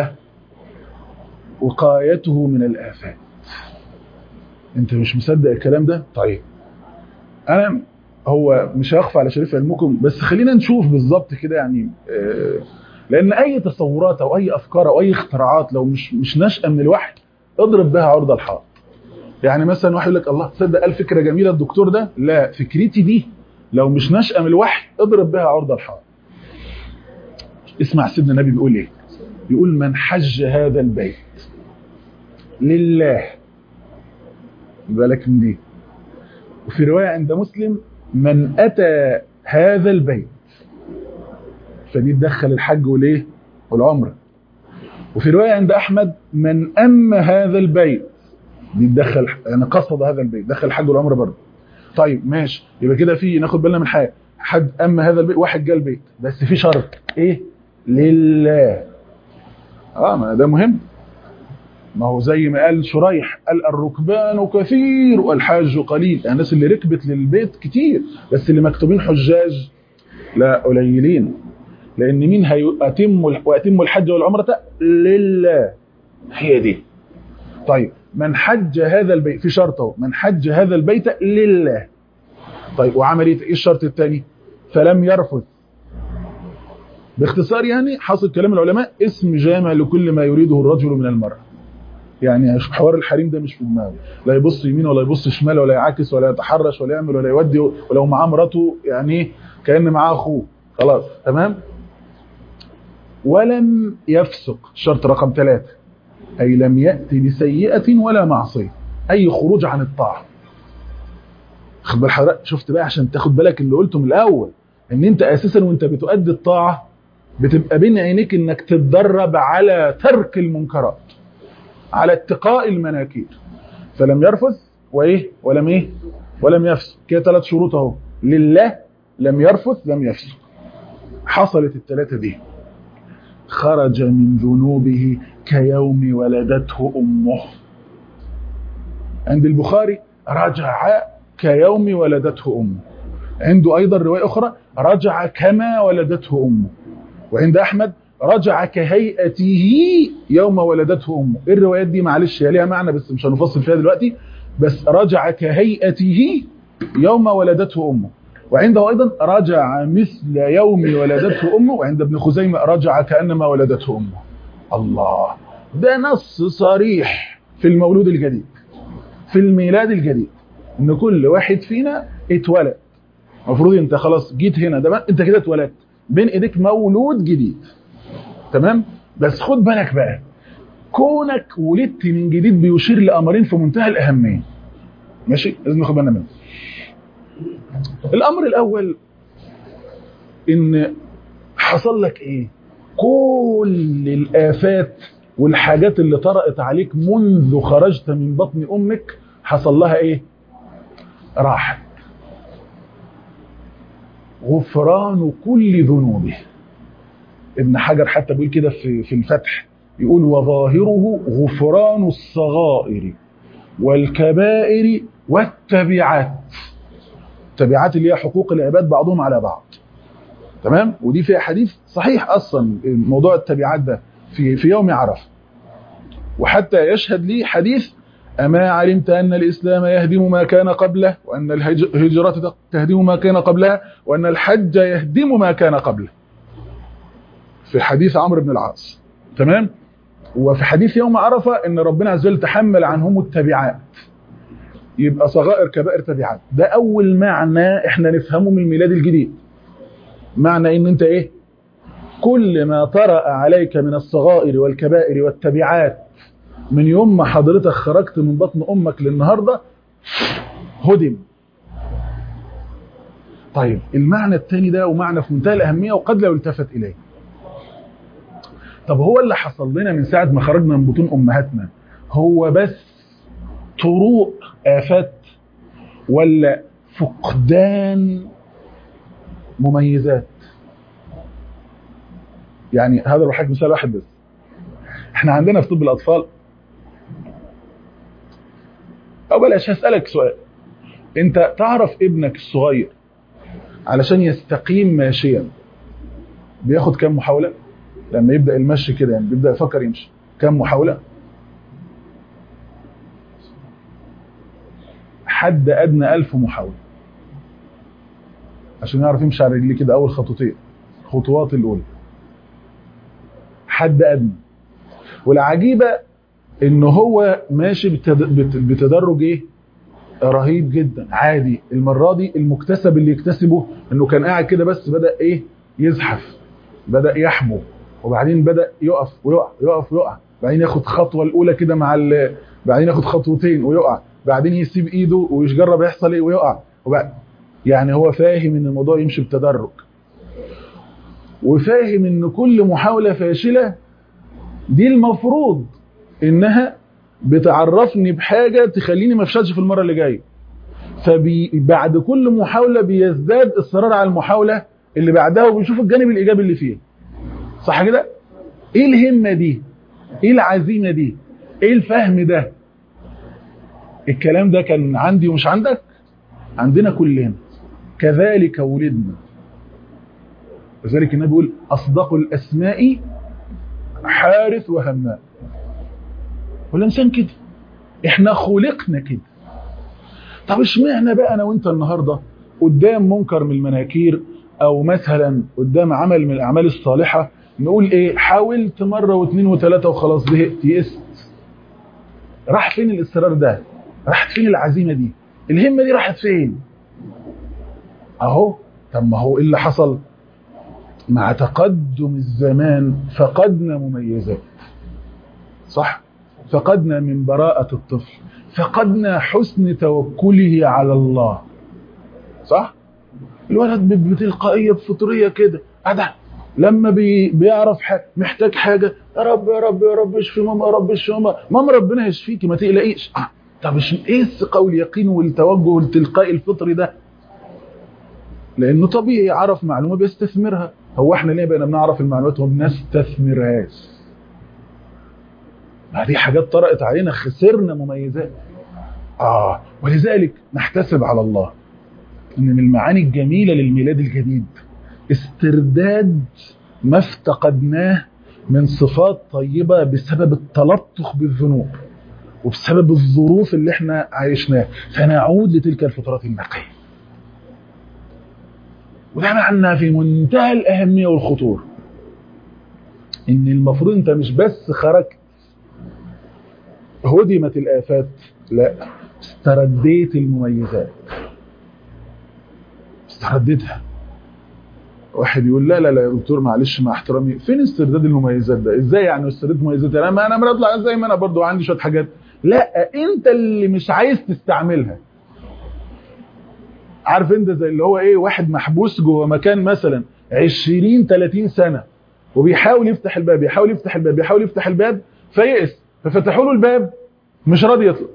وقايته من الافات انت مش مصدق الكلام ده طيب انا هو مش هيخفى على شريف علمكم بس خلينا نشوف بالظبط كده يعني آه، لان اي تصورات او اي افكار او اي اختراعات لو مش مش ناشئه من الوحي اضرب بها عرض الحائط يعني مثلا واحد يقول لك الله تصدق قال فكره جميله الدكتور ده لا فكرتي دي لو مش ناشئه من الوحي اضرب بها عرض الحائط اسمع سيدنا النبي بيقول ايه بيقول من حج هذا البيت لله بالك من دي وفي روايه عند مسلم من اتى هذا البيت فدي تدخل الحج والايه والعمره وفي روايه عند احمد من ام هذا البيت دي تدخل يعني قصد هذا البيت دخل الحج والعمره برضه طيب ماشي يبقى كده في ناخد بالنا من حاجه حد ام هذا البيت واحد جه البيت بس في شرط ايه لله اه ما ده مهم ما هو زي ما قال شريح قال الركبان كثير والحاج قليل يعني الناس اللي ركبت للبيت كتير بس اللي مكتوبين حجاج لا قليلين لان مين هيتم واتم الحج والعمره لله هي دي طيب من حج هذا البيت في شرط اهو من حج هذا البيت لله طيب وعمل ايه الشرط الثاني فلم يرفث باختصار يعني حاصل كلام العلماء اسم جامع لكل ما يريده الرجل من المرأة يعني حوار الحريم ده مش في دماغه لا يبص يمين ولا يبص شمال ولا يعاكس ولا يتحرش ولا يعمل ولا يودي ولو معاه مراته يعني كأن معاه اخوه خلاص تمام ولم يفسق شرط رقم ثلاثة أي لم يأتي بسيئة ولا معصية أي خروج عن الطاعة خد بال حضرتك شفت بقى عشان تاخد بالك اللي قلته من الأول ان انت اساسا وانت بتؤدي الطاعة بتبقى بين عينيك انك تتدرب على ترك المنكرات على اتقاء المناكير فلم يرفث وايه ولم ايه ولم يفسق كده ثلاث شروط اهو لله لم يرفث لم يفسق حصلت الثلاثه دي خرج من ذنوبه كيوم ولدته امه عند البخاري رجع كيوم ولدته امه عنده ايضا روايه اخرى رجع كما ولدته امه وعند احمد رجع كهيئته يوم ولدته امه ايه الروايات دي معلش هي ليها معنى بس مش هنفصل فيها دلوقتي بس رجع كهيئته يوم ولدته امه وعنده ايضا رجع مثل يوم ولدته امه وعند ابن خزيمه رجع كانما ولدته امه الله ده نص صريح في المولود الجديد في الميلاد الجديد ان كل واحد فينا اتولد المفروض انت خلاص جيت هنا ده انت كده اتولدت بين ايديك مولود جديد تمام بس خد بالك بقى كونك ولدت من جديد بيشير لامرين في منتهى الاهميه ماشي لازم ناخد بالنا منهم الامر الاول ان حصل لك ايه كل الافات والحاجات اللي طرأت عليك منذ خرجت من بطن امك حصل لها ايه راحت غفران كل ذنوبه ابن حجر حتى بيقول كده في في الفتح يقول وظاهره غفران الصغائر والكبائر والتبعات التبعات اللي هي حقوق العباد بعضهم على بعض تمام ودي فيها حديث صحيح اصلا موضوع التبعات ده في في يوم عرفه وحتى يشهد لي حديث أما علمت أن الإسلام يهدم ما كان قبله وأن الهجرة تهدم ما كان قبلها وأن الحج يهدم ما كان قبله في حديث عمرو بن العاص تمام وفي حديث يوم عرفة أن ربنا عز وجل تحمل عنهم التبعات يبقى صغائر كبائر تبعات ده أول معنى احنا نفهمه من الميلاد الجديد معنى ان انت ايه كل ما طرأ عليك من الصغائر والكبائر والتبعات من يوم ما حضرتك خرجت من بطن امك للنهارده هدم طيب المعنى الثاني ده ومعنى في منتهى الاهميه وقد لا يلتفت اليه طب هو اللي حصل لنا من ساعه ما خرجنا من بطون امهاتنا هو بس طروق افات ولا فقدان مميزات يعني هذا بحكي مثال واحد بس احنا عندنا في طب الاطفال او بلاش هسألك سؤال انت تعرف ابنك الصغير علشان يستقيم ماشيا بياخد كام محاولة لما يبدأ المشي كده يعني بيبدأ يفكر يمشي كام محاولة حد أدنى ألف محاولة عشان يعرف يمشي على رجليه كده أول خطوتين خطوات الأولى حد أدنى والعجيبة ان هو ماشي بتدرج ايه رهيب جدا عادي المرة دي المكتسب اللي يكتسبه انه كان قاعد كده بس بدأ ايه يزحف بدأ يحمو وبعدين بدأ يقف ويقع يقف ويقع بعدين ياخد خطوة الاولى كده مع ال... بعدين ياخد خطوتين ويقع بعدين يسيب ايده ويجرب يحصل ايه ويقع وبعد يعني هو فاهم ان الموضوع يمشي بتدرج وفاهم ان كل محاولة فاشلة دي المفروض انها بتعرفني بحاجة تخليني ما افشلش في المرة اللي جاية فبعد كل محاولة بيزداد اصرار على المحاولة اللي بعدها وبيشوف الجانب الايجابي اللي فيها صح كده ايه الهمة دي ايه العزيمة دي ايه الفهم ده الكلام ده كان عندي ومش عندك عندنا كلنا كذلك ولدنا لذلك النبي بيقول اصدق الاسماء حارث وهمام والانسان كده احنا خلقنا كده طب اشمعنى بقى انا وانت النهارده قدام منكر من المناكير او مثلا قدام عمل من الاعمال الصالحه نقول ايه حاولت مره واثنين وثلاثه وخلاص زهقت يئست راح فين الاصرار ده راحت فين العزيمه دي الهمه دي راحت فين اهو طب ما هو ايه اللي حصل مع تقدم الزمان فقدنا مميزات صح فقدنا من براءة الطفل فقدنا حسن توكله على الله صح الولد بتلقائية بفطرية كده أدع لما بي بيعرف حاجة محتاج حاجة يا رب يا رب يا رب اشفي ماما يا رب اشفي ماما ماما ربنا يشفيكي ما تقلقيش آه. طب ايه الثقة واليقين والتوجه التلقائي الفطري ده لانه طبيعي عرف معلومة بيستثمرها هو احنا ليه بقينا بنعرف المعلومات وما بنستثمرهاش هذه حاجات طرقت علينا خسرنا مميزات اه ولذلك نحتسب على الله ان من المعاني الجميلة للميلاد الجديد استرداد ما افتقدناه من صفات طيبة بسبب التلطخ بالذنوب وبسبب الظروف اللي احنا عايشناها فنعود لتلك الفترات النقية وده معنى في منتهى الأهمية والخطورة ان المفروض انت مش بس خرجت هدمت الآفات لا استرديت المميزات استرديتها واحد يقول لا لا لا يا دكتور معلش مع احترامي فين استرداد المميزات ده ازاي يعني استرداد المميزات انا ما انا بطلع زي ما انا برضو عندي شويه حاجات لا انت اللي مش عايز تستعملها عارف انت زي اللي هو ايه واحد محبوس جوه مكان مثلا 20 30 سنه وبيحاول يفتح الباب يحاول يفتح الباب يحاول يفتح الباب فيئس ففتحوا له الباب مش راضي يطلع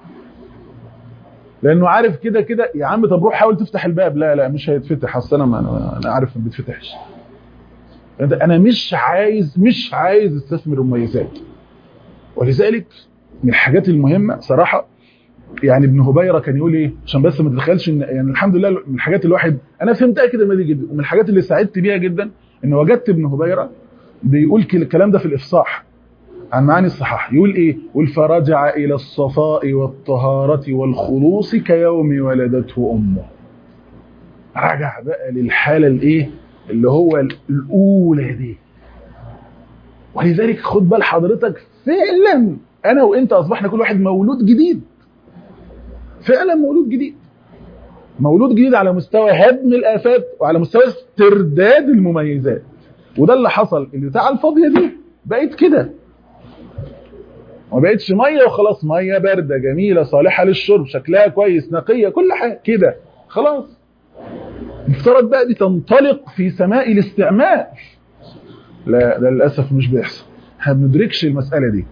لانه عارف كده كده يا عم طب روح حاول تفتح الباب لا لا مش هيتفتح اصل انا ما انا انا عارف ما بيتفتحش انا مش عايز مش عايز استثمر المميزات ولذلك من الحاجات المهمه صراحه يعني ابن هبيره كان يقول ايه عشان بس ما تتخيلش ان يعني الحمد لله من الحاجات الواحد انا فهمتها كده المادي جدا ومن الحاجات اللي ساعدت بيها جدا ان وجدت ابن هبيره بيقول الكلام ده في الافصاح عن معاني الصحاح يقول ايه يقول فرجع الى الصفاء والطهارة والخلوص كيوم ولدته امه رجع بقى للحالة الايه اللي هو الاولى دي ولذلك خد بال حضرتك فعلا انا وانت اصبحنا كل واحد مولود جديد فعلا مولود جديد مولود جديد على مستوى هدم الافات وعلى مستوى استرداد المميزات وده اللي حصل اللي بتاع الفاضيه دي بقيت كده ما بقتش ميه وخلاص ميه بارده جميله صالحه للشرب شكلها كويس نقيه كل حاجه كده خلاص افترض بقى دي تنطلق في سماء الاستعمال لا ده للاسف مش بيحصل احنا ما بندركش المساله دي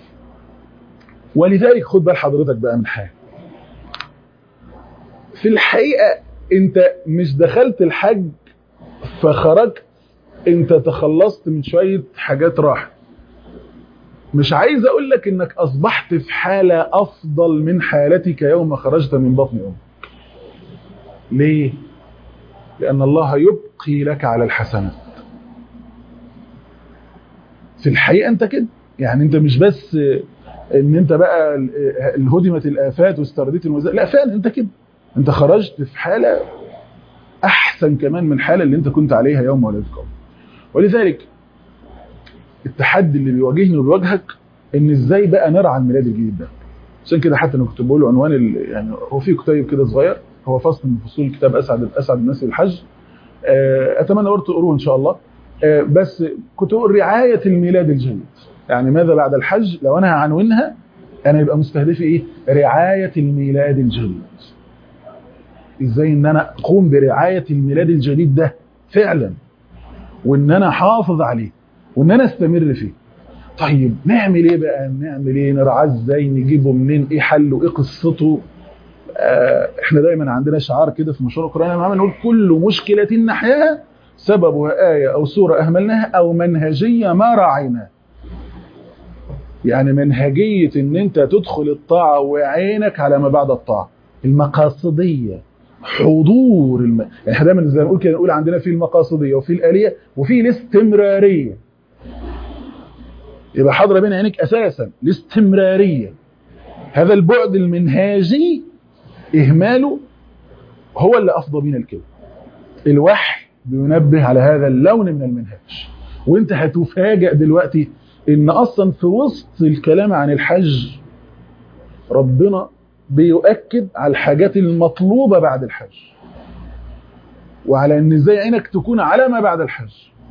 ولذلك خد بال حضرتك بقى من حاجه في الحقيقه انت مش دخلت الحج فخرجت انت تخلصت من شويه حاجات راحت مش عايز اقول لك انك اصبحت في حالة افضل من حالتك يوم خرجت من بطن امك ليه لان الله يبقي لك على الحسنات في الحقيقة انت كده يعني انت مش بس ان انت بقى الهدمت الافات واسترديت المزاق لا فعلا انت كده انت خرجت في حالة احسن كمان من الحالة اللي انت كنت عليها يوم ولدتك ولذلك التحدي اللي بيواجهني وبيواجهك ان ازاي بقى نرعى الميلاد الجديد ده عشان كده حتى انا كنت بقول له عنوان يعني هو في كتيب كده صغير هو فصل من فصول كتاب اسعد اسعد الناس للحج اتمنى برضه تقروه ان شاء الله بس كنت بقول رعايه الميلاد الجديد يعني ماذا بعد الحج لو انا هعنونها انا يبقى مستهدفي ايه رعايه الميلاد الجديد ازاي ان انا اقوم برعايه الميلاد الجديد ده فعلا وان انا احافظ عليه وان انا استمر فيه طيب نعمل ايه بقى نعمل ايه نرعاه ازاي نجيبه منين ايه حله ايه قصته آه احنا دايما عندنا شعار كده في مشروع القران العام نقول كل مشكله نحياها سببها ايه او سوره اهملناها او منهجيه ما راعيناها يعني منهجيه ان انت تدخل الطاعه وعينك على ما بعد الطاعه المقاصديه حضور الم... يعني احنا دايما زي ما نقول كده نقول عندنا في المقاصديه وفي الاليه وفي الاستمراريه يبقى حاضره بين عينيك اساسا الاستمراريه هذا البعد المنهاجي اهماله هو اللي افضى بينا لكده الوحي بينبه على هذا اللون من المنهاج وانت هتفاجئ دلوقتي ان اصلا في وسط الكلام عن الحج ربنا بيؤكد على الحاجات المطلوبة بعد الحج وعلى ان ازاي عينك تكون على ما بعد الحج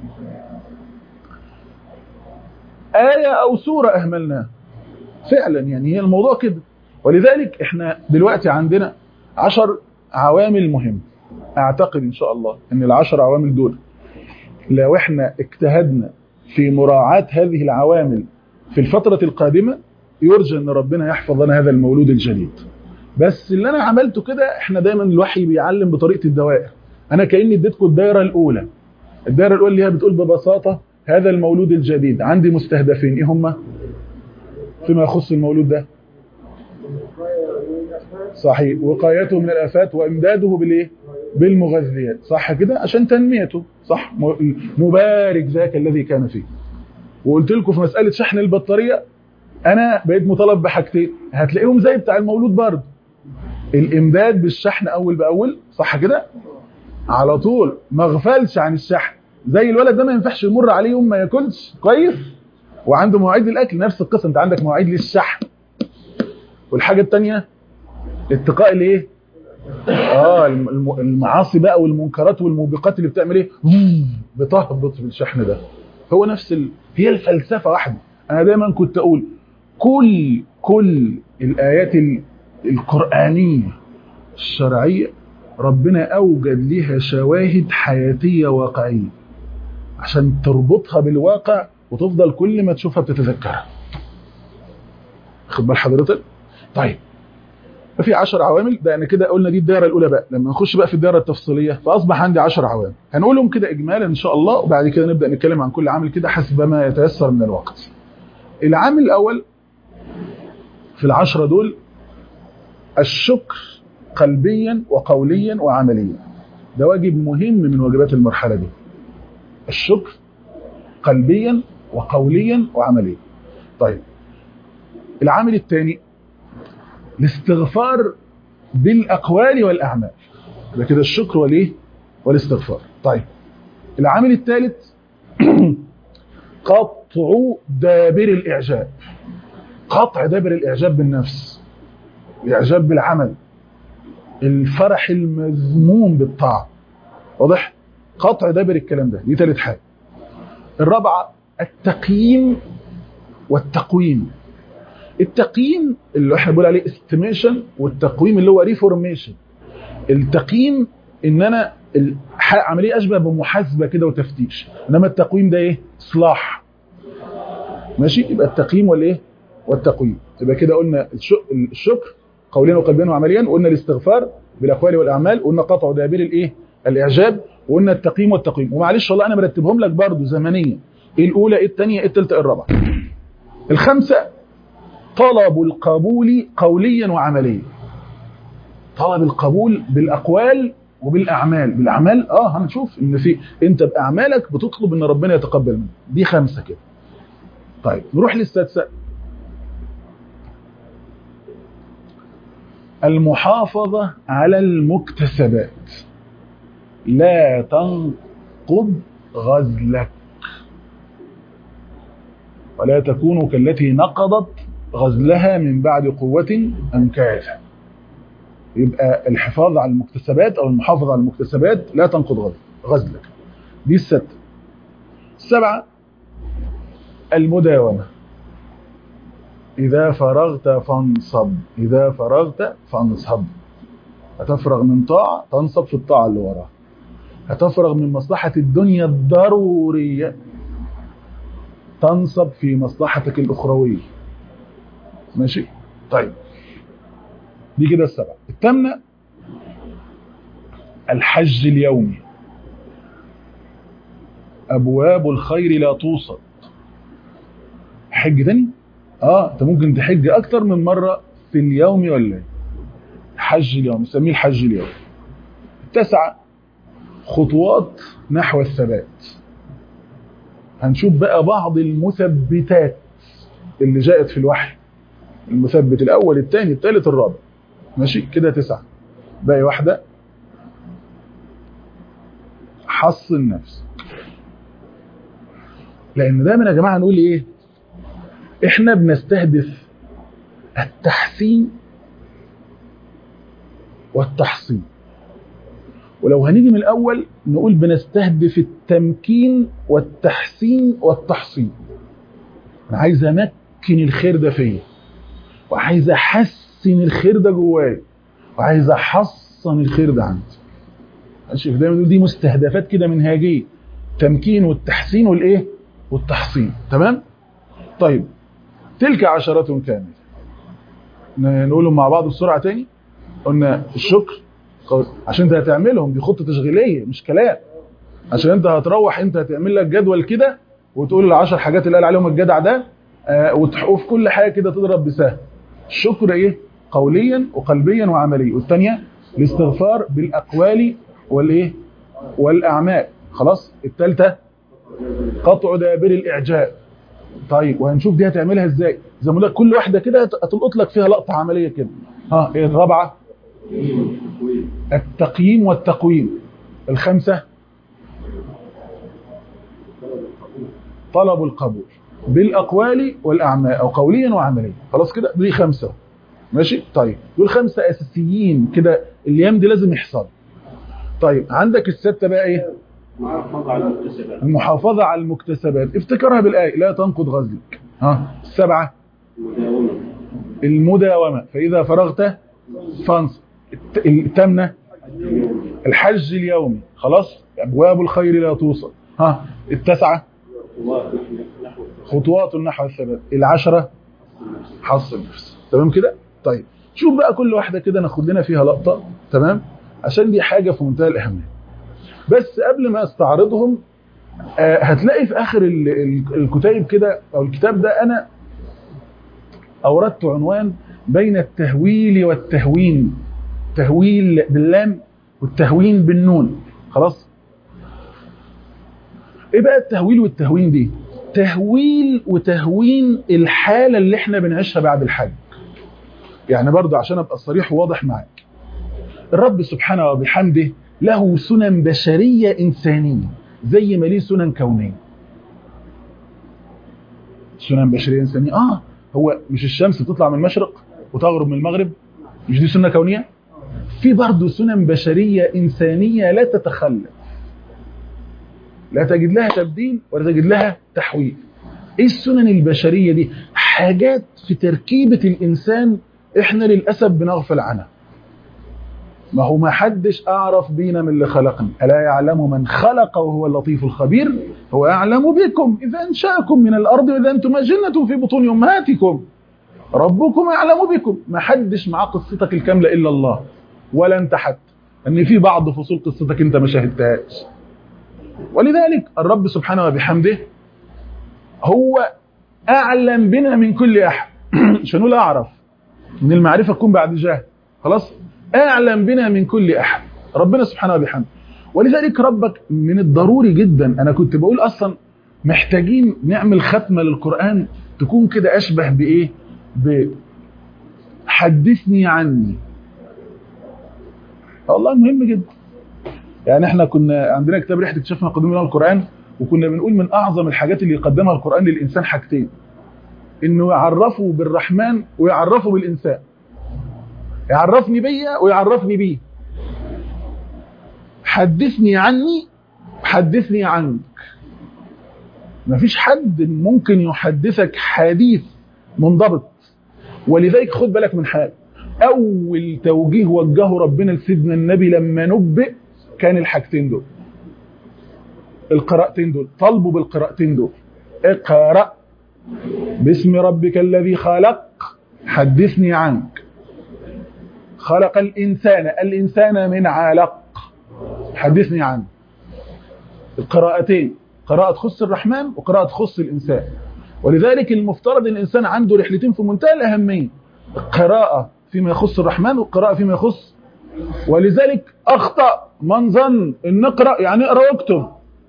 آية أو سورة أهملناها فعلا يعني هي الموضوع كده ولذلك احنا دلوقتي عندنا عشر عوامل مهمة اعتقد ان شاء الله ان العشر عوامل دول لو احنا اجتهدنا في مراعاة هذه العوامل في الفترة القادمة يرجى ان ربنا يحفظ لنا هذا المولود الجديد بس اللي انا عملته كده احنا دايما الوحي بيعلم بطريقة الدوائر انا كأني اديتكم الدائرة الاولى الدائرة الاولى اللي هي بتقول ببساطة هذا المولود الجديد عندي مستهدفين ايه هما فيما يخص المولود ده صحيح وقايته من الافات وامداده بالايه بالمغذيات صح كده عشان تنميته صح مبارك ذاك الذي كان فيه وقلت لكم في مساله شحن البطاريه انا بقيت مطالب بحاجتين هتلاقيهم زي بتاع المولود برضه الامداد بالشحن اول باول صح كده على طول ما اغفلش عن الشحن زي الولد ده ما ينفعش يمر عليه يوم ما ياكلش كويس وعنده مواعيد للاكل نفس القصه انت عندك مواعيد للشحن والحاجه الثانيه اتقاء الايه اه الم- المعاصي بقى والمنكرات والموبقات اللي بتعمل ايه بتهبط في الشحن ده هو نفس ال... هي الفلسفه واحده انا دايما كنت اقول كل كل الايات ال- القرانيه الشرعيه ربنا اوجد لها شواهد حياتيه واقعيه عشان تربطها بالواقع وتفضل كل ما تشوفها بتتذكرها خد بال حضرتك طيب ففي 10 عوامل ده انا كده قلنا دي الدائره الاولى بقى لما نخش بقى في الدائره التفصيليه فاصبح عندي 10 عوامل هنقولهم كده اجمالا ان شاء الله وبعد كده نبدا نتكلم عن كل عامل كده حسب ما يتيسر من الوقت العامل الاول في العشرة دول الشكر قلبيا وقوليا وعمليا ده واجب مهم من واجبات المرحله دي الشكر قلبيا وقوليا وعمليا طيب العامل الثاني الاستغفار بالاقوال والاعمال يبقى كده الشكر والايه والاستغفار طيب العامل الثالث قطع دابر الاعجاب قطع دابر الاعجاب بالنفس الاعجاب بالعمل الفرح المذموم بالطاعه واضح قطع دابر الكلام ده دي ثالث حاجه الرابعه التقييم والتقويم التقييم اللي احنا بنقول عليه استيميشن والتقويم اللي هو ريفورميشن التقييم ان انا الح- عمليه اشبه بمحاسبه كده وتفتيش انما التقويم ده ايه اصلاح ماشي يبقى التقييم والايه والتقويم يبقى كده قلنا الش- الشكر قوليا وقلبيا وعمليا وقلنا الاستغفار بالاقوال والاعمال وقلنا قطع دابير الايه الاعجاب وقلنا التقييم والتقويم ومعلش والله انا مرتبهم لك برضو زمنيا ايه الاولى ايه الثانيه ايه الثالثه ايه الرابعه الخمسه طلب القبول قوليا وعمليا طلب القبول بالاقوال وبالاعمال بالاعمال اه هنشوف ان في انت باعمالك بتطلب ان ربنا يتقبل منك دي خمسه كده طيب نروح للسادسه المحافظه على المكتسبات لا تنقض غزلك ولا تكونوا كالتي نقضت غزلها من بعد قوة أنكاثا يبقى الحفاظ على المكتسبات أو المحافظة على المكتسبات لا تنقض غزل غزلك دي الستة السبعة المداومة إذا فرغت فانصب إذا فرغت فانصب هتفرغ من طاعة تنصب في الطاعة اللي وراها هتفرغ من مصلحة الدنيا الضرورية تنصب في مصلحتك الأخروية ماشي طيب دي كده السبعة الثامنة الحج اليومي أبواب الخير لا توصد حج تاني اه انت ممكن تحج اكتر من مرة في اليوم ولا ايه حج اليوم نسميه الحج اليوم التاسعة خطوات نحو الثبات هنشوف بقى بعض المثبتات اللي جاءت في الوحي المثبت الاول الثاني الثالث الرابع ماشي كده تسعة باقي واحدة حصن نفسك لان دايما يا جماعة نقول ايه احنا بنستهدف التحسين والتحصين ولو هنيجي من الاول نقول بنستهدف التمكين والتحسين والتحصين انا عايز امكن الخير ده فيا وعايز احسن الخير ده جوايا وعايز احصن الخير ده عندي ماشي دايما نقول دي مستهدفات كده منهاجيه تمكين والتحسين والايه والتحصين تمام طيب تلك عشرات كامله نقولهم مع بعض بسرعه تاني قلنا الشكر عشان انت هتعملهم دي خطه تشغيليه مش كلام عشان انت هتروح انت هتعمل لك جدول كده وتقول العشر حاجات اللي قال عليهم الجدع ده آه وتحقوا في كل حاجه كده تضرب بسهم الشكر ايه قوليا وقلبيا وعمليا والثانيه الاستغفار بالاقوال والايه والاعمال خلاص الثالثه قطع دابر الاعجاب طيب وهنشوف دي هتعملها ازاي زي ما لك كل واحده كده هتلقط لك فيها لقطه عمليه كده ها ايه الرابعه التقييم والتقويم الخمسه طلب القبول بالاقوال والاعمال او قوليا وعمليا خلاص كده دي خمسه ماشي طيب دول خمسه اساسيين كده الايام دي لازم يحصل طيب عندك السته بقى ايه المحافظة على المكتسبات المحافظه على المكتسبات افتكرها بالايه لا تنقض غزلك ها السبعه المداومة المداومه فاذا فرغت فانصب الت- الثامنه الحج اليومي خلاص ابواب الخير لا توصل ها التسعه الله نحو خطوات نحو الثبات العشرة حص النفس تمام كده طيب شوف بقى كل واحدة كده ناخد لنا فيها لقطة تمام عشان دي حاجة في منتهى الأهمية بس قبل ما استعرضهم آه هتلاقي في آخر ال- ال- الكتيب كده أو الكتاب ده أنا أوردت عنوان بين التهويل والتهوين تهويل باللام والتهوين بالنون خلاص ايه بقى التهويل والتهوين دي تهويل وتهوين الحالة اللي احنا بنعيشها بعد الحج يعني برضه عشان ابقى صريح وواضح معاك الرب سبحانه وبحمده له سنن بشرية إنسانية زي ما ليه سنن كونية سنن بشرية إنسانية آه هو مش الشمس بتطلع من المشرق وتغرب من المغرب مش دي سنة كونية في برضه سنن بشرية إنسانية لا تتخلف لا تجد لها تبديل ولا تجد لها تحويل ايه السنن البشرية دي حاجات في تركيبة الانسان احنا للأسف بنغفل عنها ما هو ما حدش اعرف بينا من اللي خلقنا الا يعلم من خلق وهو اللطيف الخبير هو اعلم بكم اذا انشاكم من الارض واذا انتم اجنه في بطون امهاتكم ربكم اعلم بكم ما حدش معاه قصتك الكامله الا الله ولا انت حتى ان في بعض فصول قصتك انت ما شاهدتهاش ولذلك الرب سبحانه وبحمده هو أعلم بنا من كل أحد مش هنقول أعرف من المعرفة تكون بعد جهل خلاص أعلم بنا من كل أحد ربنا سبحانه وبحمده ولذلك ربك من الضروري جدا أنا كنت بقول أصلا محتاجين نعمل ختمة للقرآن تكون كده أشبه بإيه بحدثني عني والله مهم جدا يعني احنا كنا عندنا كتاب ريحه اكتشاف مقادير من القران وكنا بنقول من اعظم الحاجات اللي يقدمها القران للانسان حاجتين انه يعرفه بالرحمن ويعرفه بالانسان يعرفني بيا ويعرفني بيه حدثني عني حدثني عنك مفيش حد ممكن يحدثك حديث منضبط ولذلك خد بالك من حاجه اول توجيه وجهه ربنا لسيدنا النبي لما نبئ كان الحاجتين دول القراءتين دول طلبوا بالقراءتين دول اقرأ باسم ربك الذي خلق حدثني عنك خلق الإنسان الإنسان من علق حدثني عنه القراءتين قراءة تخص الرحمن وقراءة تخص الإنسان ولذلك المفترض ان الإنسان عنده رحلتين في منتهى الأهمية قراءة فيما يخص الرحمن وقراءة فيما يخص ولذلك أخطأ من ظن ان اقرأ يعني اقرأ واكتب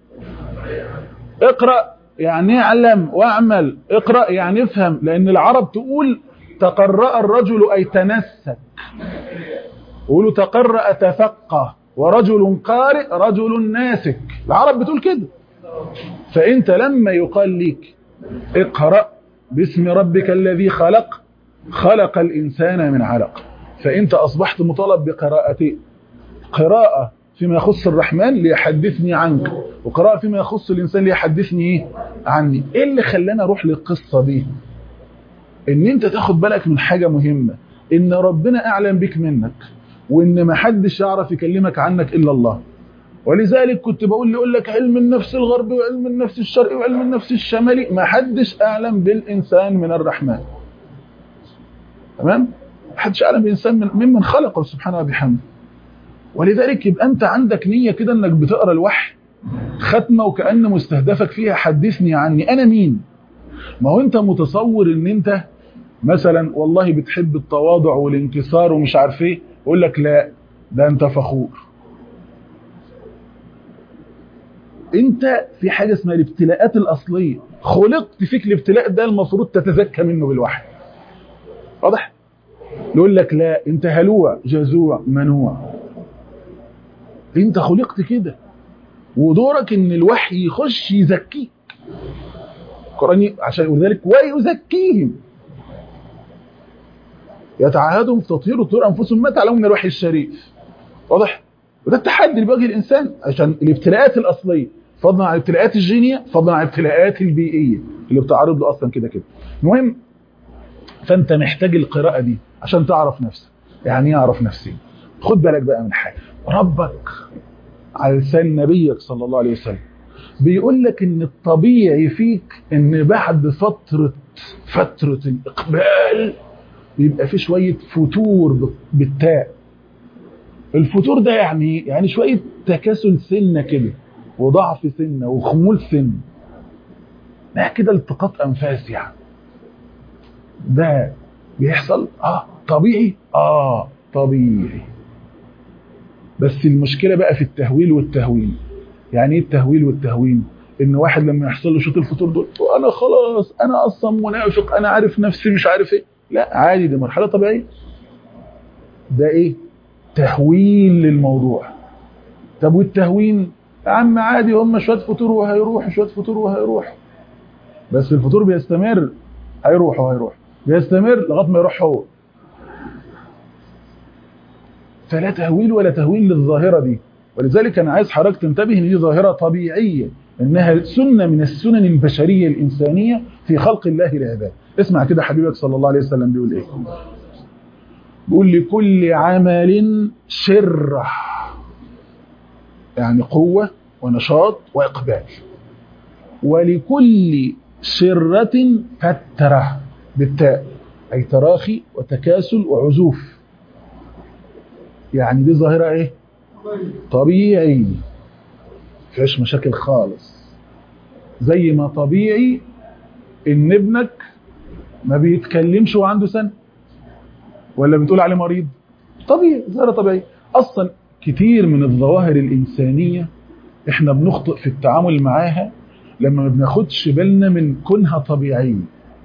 اقرأ يعني اعلم واعمل اقرأ يعني افهم لأن العرب تقول تقرأ الرجل أي تنسك يقولوا تقرأ تفقه ورجل قارئ رجل ناسك العرب بتقول كده فانت لما يقال لك اقرأ باسم ربك الذي خلق خلق الإنسان من علق فانت أصبحت مطالب بقراءتين قراءة فيما يخص الرحمن ليحدثني عنك وقراءة فيما يخص الإنسان ليحدثني إيه؟ عني إيه اللي خلانا أروح للقصة دي إن أنت تاخد بالك من حاجة مهمة إن ربنا أعلم بك منك وإن ما حدش يعرف يكلمك عنك إلا الله ولذلك كنت بقول لي أقول لك علم النفس الغربي وعلم النفس الشرقي وعلم النفس الشمالي ما حدش أعلم بالإنسان من الرحمن تمام؟ ما حدش أعلم بالإنسان من ممن خلقه سبحانه وبحمده ولذلك يبقى أنت عندك نية كده أنك بتقرأ الوحي ختمة وكأن مستهدفك فيها حدثني عني أنا مين ما هو أنت متصور أن أنت مثلا والله بتحب التواضع والانكسار ومش عارف ايه يقول لك لا ده أنت فخور أنت في حاجة اسمها الابتلاءات الأصلية خلقت فيك الابتلاء ده المفروض تتزكى منه بالوحي واضح يقول لك لا أنت هلوع جزوع منوع انت خلقت كده ودورك ان الوحي يخش يزكيك القرآن عشان ولذلك ويزكيهم يتعهدهم في تطهير وطهور انفسهم ما تعلمون من الوحي الشريف واضح وده التحدي اللي بيواجه الانسان عشان الابتلاءات الاصليه فضلا عن الابتلاءات الجينيه فضلا عن الابتلاءات البيئيه اللي بتعرض له اصلا كده كده المهم فانت محتاج القراءه دي عشان تعرف نفسك يعني ايه اعرف نفسي خد بالك بقى من حاجه ربك على لسان نبيك صلى الله عليه وسلم بيقول لك ان الطبيعي فيك ان بعد فتره فتره الاقبال بيبقى في شويه فتور بالتاء الفتور ده يعني يعني شويه تكاسل سنه كده وضعف سنه وخمول سن ده كده التقاط انفاس يعني ده بيحصل اه طبيعي اه طبيعي بس المشكله بقى في التهويل والتهوين يعني ايه التهويل والتهوين ان واحد لما يحصل له شوط الفطور دول انا خلاص انا اصلا منافق انا عارف نفسي مش عارف ايه لا عادي دي مرحله طبيعيه ده ايه تهويل للموضوع طب والتهوين يا عم عادي هم شويه فطور وهيروح شويه فطور وهيروح بس الفطور بيستمر هيروح وهيروح بيستمر لغايه ما يروح هو فلا تهويل ولا تهويل للظاهره دي ولذلك انا عايز حضرتك تنتبه ان دي ظاهره طبيعيه انها سنه من السنن البشريه الانسانيه في خلق الله للعباد اسمع كده حبيبك صلى الله عليه وسلم بيقول ايه بيقول لكل عمل شره يعني قوه ونشاط واقبال ولكل شره فتره بالتاء اي تراخي وتكاسل وعزوف يعني دي ظاهره ايه طبيعي فيش مشاكل خالص زي ما طبيعي ان ابنك ما بيتكلمش وعنده سنه ولا بتقول عليه مريض طبيعي ظاهره طبيعيه اصلا كتير من الظواهر الانسانيه احنا بنخطئ في التعامل معاها لما ما بناخدش بالنا من كونها طبيعيه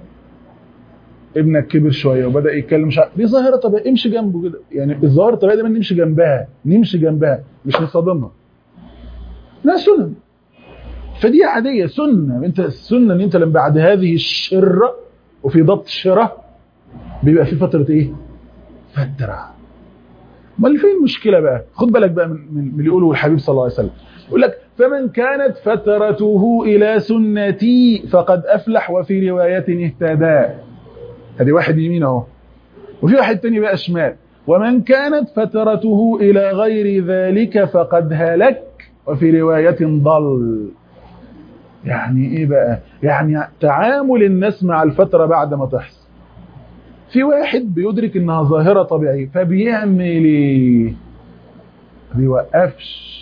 ابنك كبر شويه وبدا يتكلم مش عارف دي ظاهره طبيعيه امشي جنبه كده يعني الظاهره الطبيعيه دايما نمشي جنبها نمشي جنبها مش نصادمها لا سنن فدي عاديه سنه انت السنه ان انت لما بعد هذه الشره وفي ضبط الشره بيبقى في فتره ايه فتره امال فين المشكله بقى خد بالك بقى من, من اللي يقوله الحبيب صلى الله عليه وسلم يقول لك فمن كانت فترته الى سنتي فقد افلح وفي روايه اهتدى ادي واحد يمين اهو وفي واحد تاني بقى شمال ومن كانت فترته الى غير ذلك فقد هلك وفي روايه ضل يعني ايه بقى يعني تعامل الناس مع الفتره بعد ما تحصل في واحد بيدرك انها ظاهره طبيعيه فبيعمل ايه بيوقفش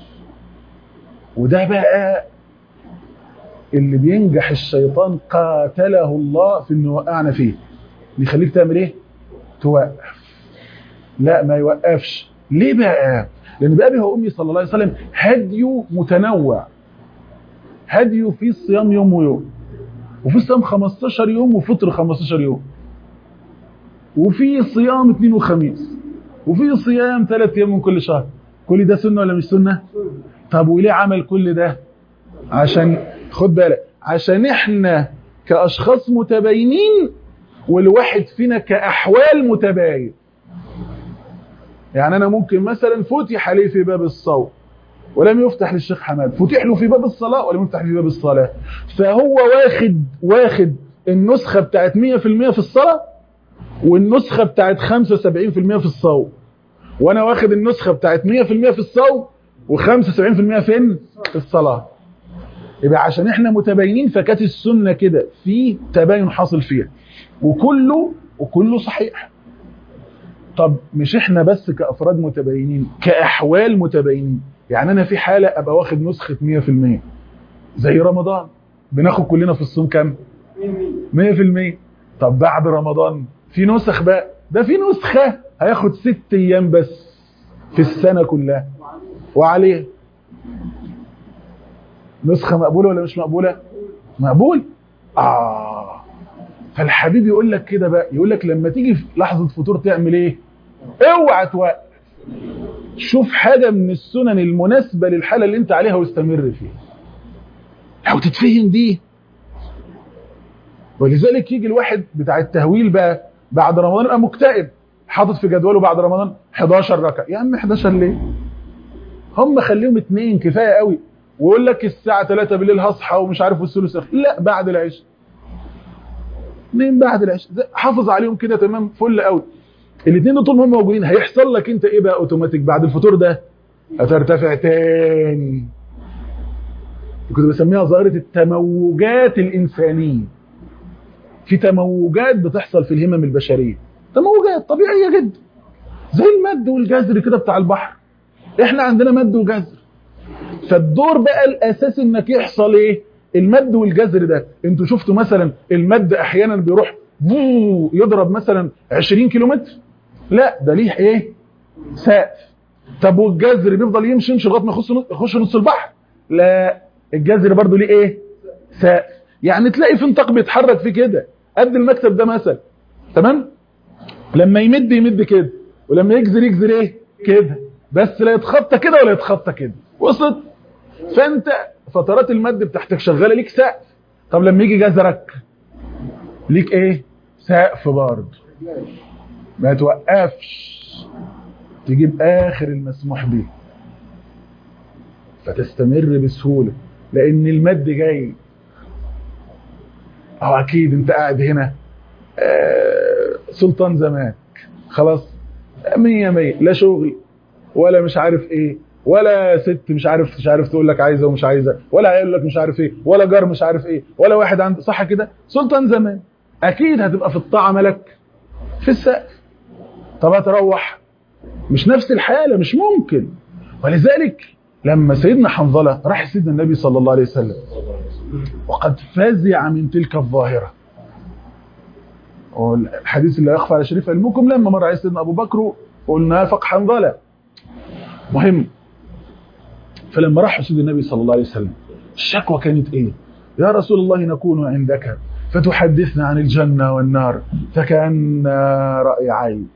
وده بقى اللي بينجح الشيطان قاتله الله في انه يوقعنا فيه يخليك تعمل ايه توقف لا ما يوقفش ليه بقى لان بابي وامي صلى الله عليه وسلم هديه متنوع هديه في صيام يوم ويوم وفي صيام 15 يوم وفطر 15 يوم وفي صيام اثنين وخميس وفي صيام ثلاث ايام من كل شهر كل ده سنه ولا مش سنه طب وليه عمل كل ده عشان خد بالك عشان احنا كاشخاص متباينين والواحد فينا كاحوال متباين يعني انا ممكن مثلا فتح لي في باب الصوم ولم يفتح للشيخ حماد فتح له في باب الصلاه ولم يفتح في باب الصلاه فهو واخد واخد النسخه بتاعت 100% في الصلاه والنسخه بتاعت 75% في الصوم وانا واخد النسخه بتاعت 100% في الصوم و75% فين في الصلاه يبقى عشان احنا متباينين فكانت السنه كده في تباين حاصل فيها وكله وكله صحيح طب مش احنا بس كافراد متباينين كاحوال متباينين يعني انا في حاله ابقى واخد نسخه 100% زي رمضان بناخد كلنا في الصوم كام 100% طب بعد رمضان في نسخ بقى ده في نسخه هياخد ست ايام بس في السنه كلها وعليه نسخه مقبوله ولا مش مقبوله مقبول اه فالحبيب يقول لك كده بقى يقول لك لما تيجي في لحظه فطور تعمل ايه اوعى توقف شوف حاجه من السنن المناسبه للحاله اللي انت عليها واستمر فيها لو تتفهم دي ولذلك يجي الواحد بتاع التهويل بقى بعد رمضان يبقى مكتئب حاطط في جدوله بعد رمضان 11 ركعه يا عم 11 ليه هم خليهم اتنين كفايه قوي ويقول لك الساعه 3 بالليل هصحى ومش عارف والثلث لا بعد العشاء اتنين بعد العشاء زي- حافظ عليهم كده تمام فل قوي الاثنين دول طول ما هم موجودين هيحصل لك انت ايه بقى اوتوماتيك بعد الفطور ده هترتفع تاني كنت بسميها ظاهره التموجات الانسانيه في تموجات بتحصل في الهمم البشريه تموجات طبيعيه جدا زي المد والجزر كده بتاع البحر احنا عندنا مد وجزر فالدور بقى الاساسي انك يحصل ايه المد والجزر ده انتوا شفتوا مثلا المد احيانا بيروح بو يضرب مثلا 20 كيلومتر لا ده ليه ايه سقف طب والجزر بيفضل يمشي يمشي لغايه ما يخش نص- يخش نص البحر لا الجزر برضو ليه ايه سقف يعني تلاقي في نطاق بيتحرك فيه كده قد المكتب ده مثلا تمام لما يمد يمد كده ولما يجزر يجزر ايه كده بس لا يتخطى كده ولا يتخطى كده وصلت فانت فترات المد بتاعتك شغاله ليك سقف طب لما يجي جزرك ليك ايه سقف برضه ما توقفش تجيب اخر المسموح به فتستمر بسهوله لان المد جاي او اكيد انت قاعد هنا آه، سلطان زمانك خلاص مية مية لا شغل ولا مش عارف ايه ولا ست مش عارف مش عارف تقول لك عايزه ومش عايزه ولا هيقول لك مش عارف ايه ولا جار مش عارف ايه ولا واحد عنده صح كده سلطان زمان اكيد هتبقى في الطاعه ملك في السقف طب هتروح مش نفس الحاله مش ممكن ولذلك لما سيدنا حنظله راح سيدنا النبي صلى الله عليه وسلم وقد فزع من تلك الظاهره والحديث اللي يخفى على شريف علمكم لما مر عليه سيدنا ابو بكر والنافق حنظله مهم فلما راح سيدنا النبي صلى الله عليه وسلم الشكوى كانت ايه يا رسول الله نكون عندك فتحدثنا عن الجنه والنار فكان راي عين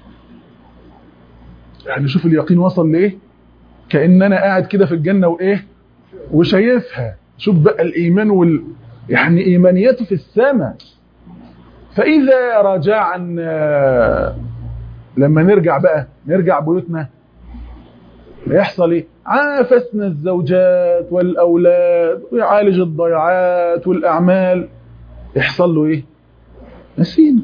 يعني شوف اليقين وصل لايه كان انا قاعد كده في الجنه وايه وشايفها شوف بقى الايمان وال يعني ايمانيته في السماء فاذا رجعنا لما نرجع بقى نرجع بيوتنا يحصل ايه عافسنا الزوجات والاولاد ويعالج الضياعات والاعمال يحصل له ايه نسينا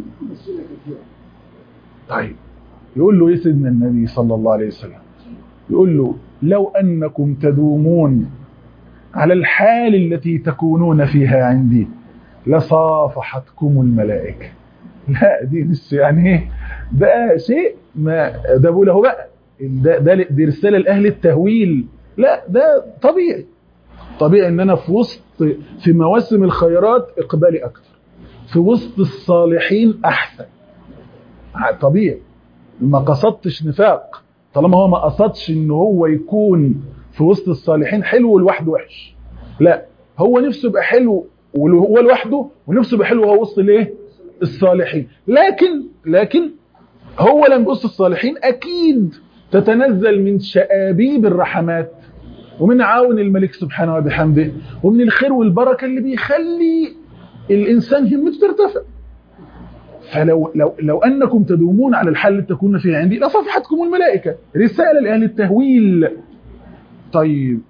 طيب يقول له ايه سيدنا النبي صلى الله عليه وسلم يقول له لو انكم تدومون على الحال التي تكونون فيها عندي لصافحتكم الملائكه لا دي مش يعني ايه ده شيء ما ده بقول اهو بقى ده, ده دي رساله لاهل التهويل لا ده طبيعي طبيعي ان انا في وسط في مواسم الخيرات اقبالي اكتر في وسط الصالحين احسن طبيعي ما قصدتش نفاق طالما هو ما قصدش ان هو يكون في وسط الصالحين حلو لوحده وحش لا هو نفسه يبقى حلو وهو لوحده ونفسه يبقى حلو وهو وسط الايه الصالحين لكن لكن هو لما وسط الصالحين اكيد تتنزل من شآبيب الرحمات ومن عون الملك سبحانه وبحمده ومن الخير والبركه اللي بيخلي الانسان همته ترتفع فلو لو لو انكم تدومون على الحال اللي تكون فيه عندي لصفحتكم الملائكه رساله لاهل التهويل طيب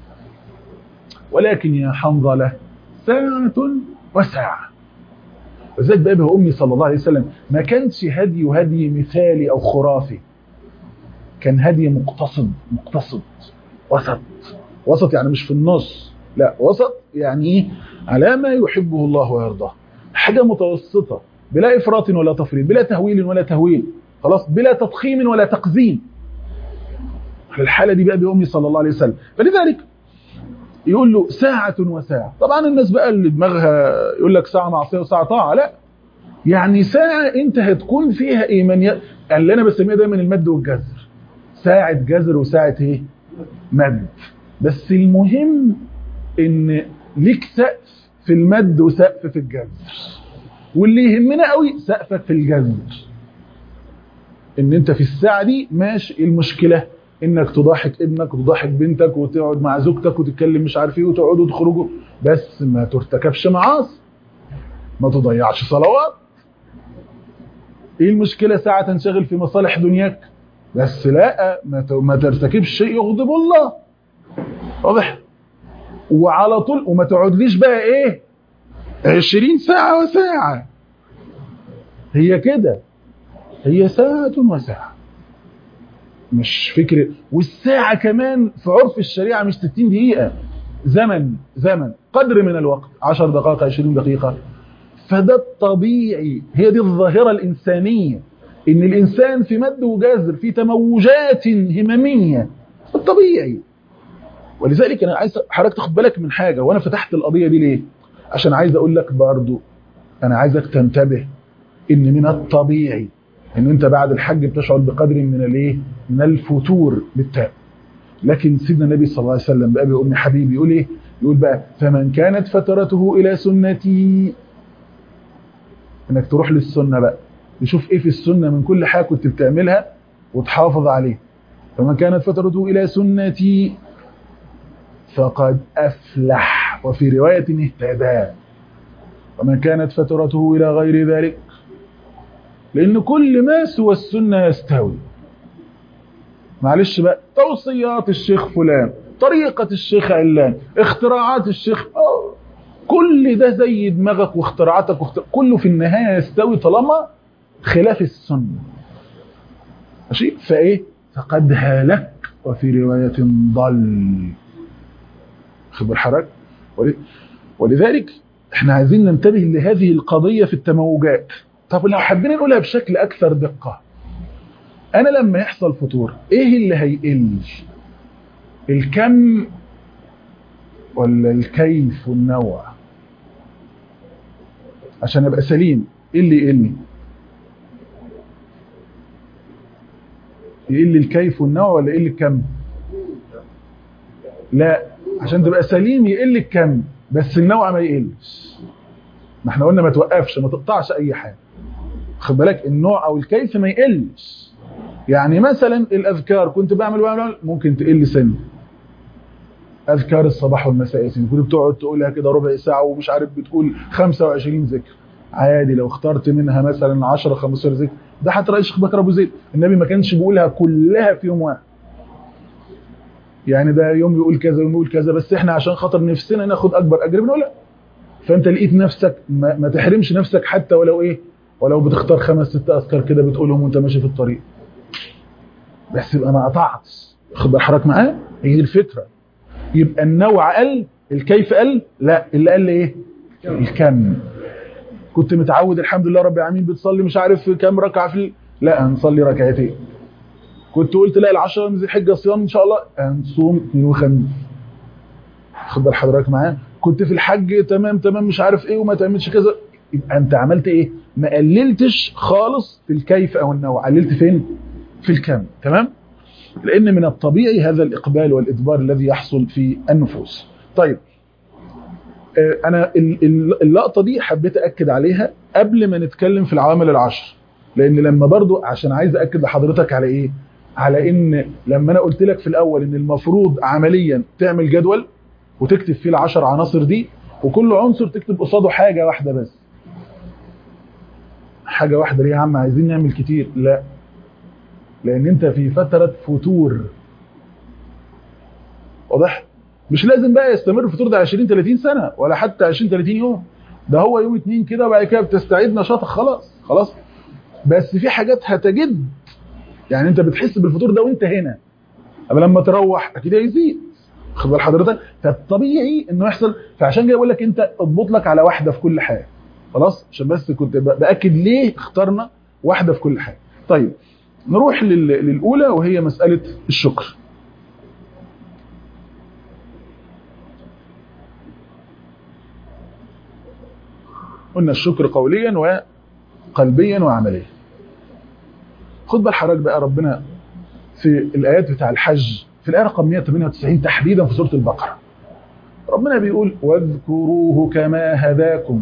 ولكن يا حنظله ساعه وساعه وذلك بقى به امي صلى الله عليه وسلم ما كانش هدي هدي مثالي او خرافي كان هدي مقتصد مقتصد وسط وسط يعني مش في النص لا وسط يعني ايه على ما يحبه الله ويرضاه حاجه متوسطه بلا افراط ولا تفريط بلا تهويل ولا تهويل خلاص بلا تضخيم ولا تقزيم الحاله دي بقى بامي صلى الله عليه وسلم فلذلك يقول له ساعة وساعة طبعا الناس بقى اللي دماغها يقول لك ساعة معصية وساعة طاعة لا يعني ساعة انت هتكون فيها ايمانيات اللي انا بسميها دايما المد والجزر ساعة جزر وساعة ايه مد بس المهم ان ليك سقف في المد وسقف في الجزر واللي يهمنا قوي سقفك في الجزر ان انت في الساعة دي ماشي المشكلة انك تضحك ابنك وتضحك بنتك وتقعد مع زوجتك وتتكلم مش عارف ايه وتقعدوا تخرجوا بس ما ترتكبش معاصي ما تضيعش صلوات ايه المشكلة ساعة تنشغل في مصالح دنياك بس لا ما ت- ما ترتكبش شيء يغضب الله واضح وعلى طول وما تقعدليش بقى ايه عشرين ساعة وساعة هي كده هي ساعة وساعة مش فكرة والساعة كمان في عرف الشريعة مش 60 دقيقة زمن زمن قدر من الوقت 10 دقائق 20 دقيقة فده الطبيعي هي دي الظاهرة الإنسانية إن الإنسان في مد وجزر في تموجات هممية الطبيعي ولذلك أنا عايز حضرتك تاخد بالك من حاجة وأنا فتحت القضية دي ليه عشان عايز أقول لك برضو أنا عايزك تنتبه إن من الطبيعي إن أنت بعد الحج بتشعر بقدر من الإيه من الفتور بالتالي لكن سيدنا النبي صلى الله عليه وسلم بأبي وأمي حبيبي يقول إيه يقول بقى فمن كانت فترته إلى سنتي انك تروح للسنة بقى تشوف ايه في السنة من كل حاجة كنت بتعملها وتحافظ عليه فمن كانت فترته الى سنتي فقد افلح وفي رواية اهتدى ومن كانت فترته الى غير ذلك لان كل ما سوى السنة يستوي معلش بقى توصيات الشيخ فلان طريقة الشيخ علان اختراعات الشيخ أوه. كل ده زي دماغك واختراعاتك واختر... كله في النهاية يستوي طالما خلاف السنة ماشي فايه فقد هلك وفي رواية ضل خبر حرك ول... ولذلك احنا عايزين ننتبه لهذه القضية في التموجات طب لو حابين نقولها بشكل اكثر دقة انا لما يحصل فطور ايه اللي هيقل الكم ولا الكيف والنوع عشان ابقى سليم ايه اللي يقل يقل الكيف والنوع ولا يقل الكم لا عشان تبقى سليم يقل الكم بس النوع ما يقلش ما احنا قلنا ما توقفش ما تقطعش اي حاجه خد بالك النوع او الكيف ما يقلش يعني مثلا الاذكار كنت بعمل بعمل ممكن تقل سنه اذكار الصباح والمساء ياسين كنت بتقعد تقولها كده ربع ساعه ومش عارف بتقول 25 ذكر عادي لو اخترت منها مثلا 10 15 ذكر ده حتى رئيس الشيخ بكر ابو زيد النبي ما كانش بيقولها كلها في يوم واحد يعني ده يوم يقول كذا ويوم يقول كذا بس احنا عشان خاطر نفسنا ناخد اكبر اجر بنقول لا فانت لقيت نفسك ما, ما تحرمش نفسك حتى ولو ايه ولو بتختار خمس ست اذكار كده بتقولهم وانت ماشي في الطريق بس يبقى ما قطعتش خد بال حضرتك معايا هي دي الفكره يبقى النوع قل الكيف قل لا اللي قل ايه الكم كنت متعود الحمد لله رب العالمين بتصلي مش عارف كام ركعه في لا هنصلي ركعتين كنت قلت لا العشرة من ذي الحجه صيام ان شاء الله هنصوم اثنين وخميس خد بال حضرتك معايا كنت في الحج تمام تمام مش عارف ايه وما تعملش كذا يبقى انت عملت ايه ما قللتش خالص في الكيف او النوع قللت فين في الكم تمام لأن من الطبيعي هذا الإقبال والإدبار الذي يحصل في النفوس طيب أنا اللقطة دي حبيت أكد عليها قبل ما نتكلم في العوامل العشر لأن لما برضو عشان عايز أكد لحضرتك على إيه على إن لما أنا قلت لك في الأول إن المفروض عمليا تعمل جدول وتكتب فيه العشر عناصر دي وكل عنصر تكتب قصاده حاجة واحدة بس حاجة واحدة ليه يا عم عايزين نعمل كتير لا لان انت في فترة فتور واضح مش لازم بقى يستمر الفتور ده 20 30 سنة ولا حتى 20 30 يوم ده هو يوم اتنين كده وبعد كده بتستعيد نشاطك خلاص خلاص بس في حاجات هتجد يعني انت بتحس بالفتور ده وانت هنا اما لما تروح اكيد هيزيد خد بال حضرتك فالطبيعي انه يحصل فعشان كده بقول لك انت اضبط لك على واحده في كل حاجه خلاص عشان بس كنت باكد ليه اخترنا واحده في كل حاجه طيب نروح للأولى وهي مسألة الشكر قلنا الشكر قوليا وقلبيا وعمليا خد بال حضرتك بقى ربنا في الآيات بتاع الحج في الآية رقم 198 تحديدا في سورة البقرة ربنا بيقول واذكروه كما هداكم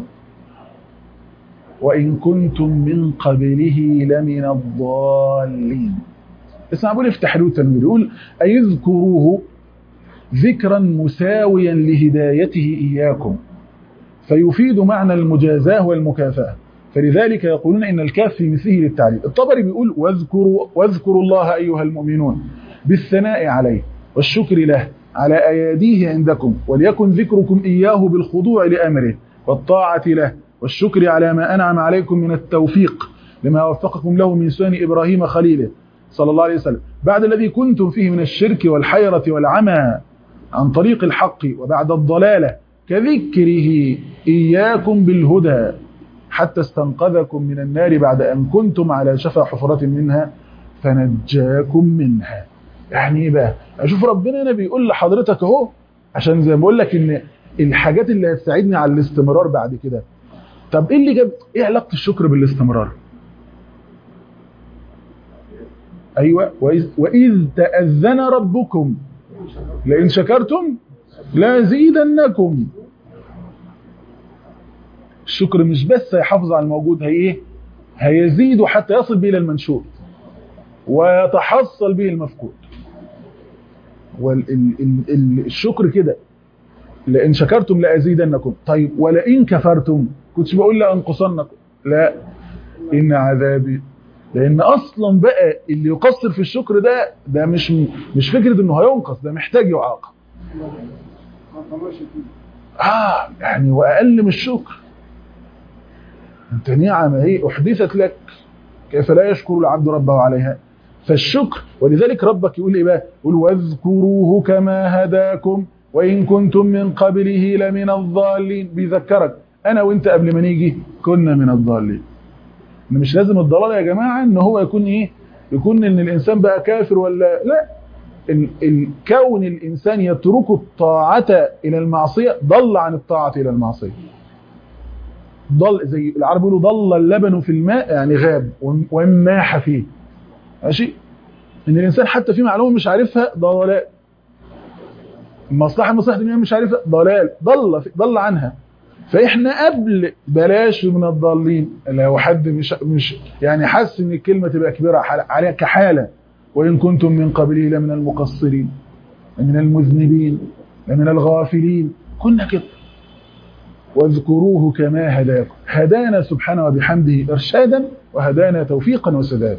وإن كنتم من قبله لمن الضالين اسمع بقول افتح له تنوير يقول أيذكروه ذكرا مساويا لهدايته إياكم فيفيد معنى المجازاه والمكافاه فلذلك يقولون ان الكاف في مثله للتعليل الطبري بيقول واذكروا واذكروا الله ايها المؤمنون بالثناء عليه والشكر له على اياديه عندكم وليكن ذكركم اياه بالخضوع لامره والطاعه له والشكر على ما انعم عليكم من التوفيق لما وفقكم له من سنن ابراهيم خليله صلى الله عليه وسلم بعد الذي كنتم فيه من الشرك والحيرة والعمى عن طريق الحق وبعد الضلالة كذكره إياكم بالهدى حتى استنقذكم من النار بعد أن كنتم على شفا حفرة منها فنجاكم منها يعني ايه بقى اشوف ربنا هنا بيقول لحضرتك اهو عشان زي ما بقول لك ان الحاجات اللي هتساعدني على الاستمرار بعد كده طب ايه اللي جاب ايه علاقه الشكر بالاستمرار أيوة وإذ, وإذ تأذن ربكم لئن شكرتم لازيدنكم الشكر مش بس هيحافظ على الموجود هي ايه هيزيد حتى يصل به الى المنشود ويتحصل به المفقود والشكر كده لئن شكرتم لازيدنكم طيب ولئن كفرتم كنتش بقول لانقصنكم لا ان عذابي لان اصلا بقى اللي يقصر في الشكر ده ده مش مش فكره انه هينقص ده محتاج يعاقب اه يعني واقل من الشكر انت نعمه ايه احدثت لك كيف لا يشكر العبد ربه عليها فالشكر ولذلك ربك يقول ايه بقى يقول واذكروه كما هداكم وان كنتم من قبله لمن الضالين بيذكرك انا وانت قبل ما نيجي كنا من الضالين ان مش لازم الضلال يا جماعه ان هو يكون ايه يكون ان الانسان بقى كافر ولا لا الكون الانسان يترك الطاعه الى المعصيه ضل عن الطاعه الى المعصيه ضل زي العرب يقولوا ضل اللبن في الماء يعني غاب وماح فيه ماشي ان الانسان حتى في معلومه مش عارفها ضلال المصلحه مصلحه الدنيا مش عارفها ضلال ضل ضل عنها فاحنا قبل بلاش من الضالين لو حد مش مش يعني حس ان الكلمه تبقى كبيره عليها كحاله وان كنتم من قبله لمن المقصرين من المذنبين لمن الغافلين كنا كده واذكروه كما هداكم هدانا سبحانه وبحمده ارشادا وهدانا توفيقا وسدادا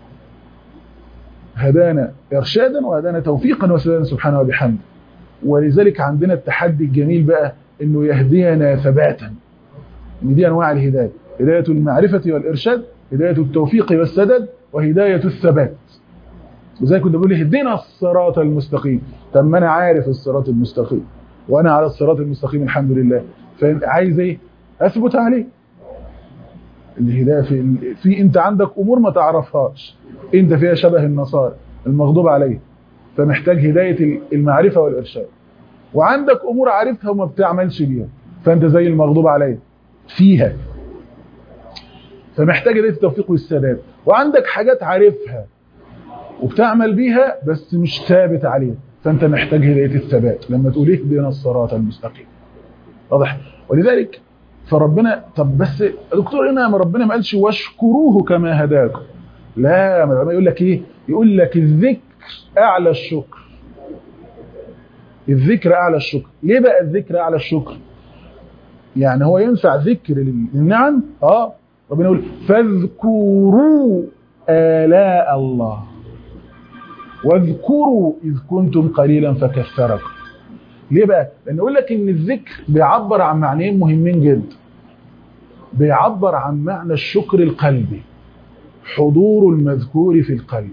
هدانا ارشادا وهدانا توفيقا وسدادا سبحانه وبحمده ولذلك عندنا التحدي الجميل بقى انه يهدينا ثباتا ان دي انواع الهدايه هدايه المعرفه والارشاد هدايه التوفيق والسدد وهدايه الثبات وزي كنت بقول اهدنا الصراط المستقيم طب ما انا عارف الصراط المستقيم وانا على الصراط المستقيم الحمد لله فعايز ايه اثبت عليه الهدايه في في انت عندك امور ما تعرفهاش انت فيها شبه النصارى المغضوب عليه فمحتاج هدايه المعرفه والارشاد وعندك امور عارفها وما بتعملش بيها فانت زي المغضوب عليه فيها فمحتاج هدايه التوفيق والسداد وعندك حاجات عارفها وبتعمل بيها بس مش ثابت عليها فانت محتاج هدايه الثبات لما تقول اهدنا الصراط المستقيم واضح ولذلك فربنا طب بس يا دكتور هنا ما ربنا ما قالش واشكروه كما هداكم لا ما يقول لك ايه يقول لك الذكر اعلى الشكر الذكر اعلى الشكر ليه بقى الذكر اعلى الشكر يعني هو ينفع ذكر للنعم اه ربنا يقول فاذكروا آلاء الله واذكروا إذ كنتم قليلا فكثركم ليه بقى؟ لأن يقول لك إن الذكر بيعبر عن معنيين مهمين جدا بيعبر عن معنى الشكر القلبي حضور المذكور في القلب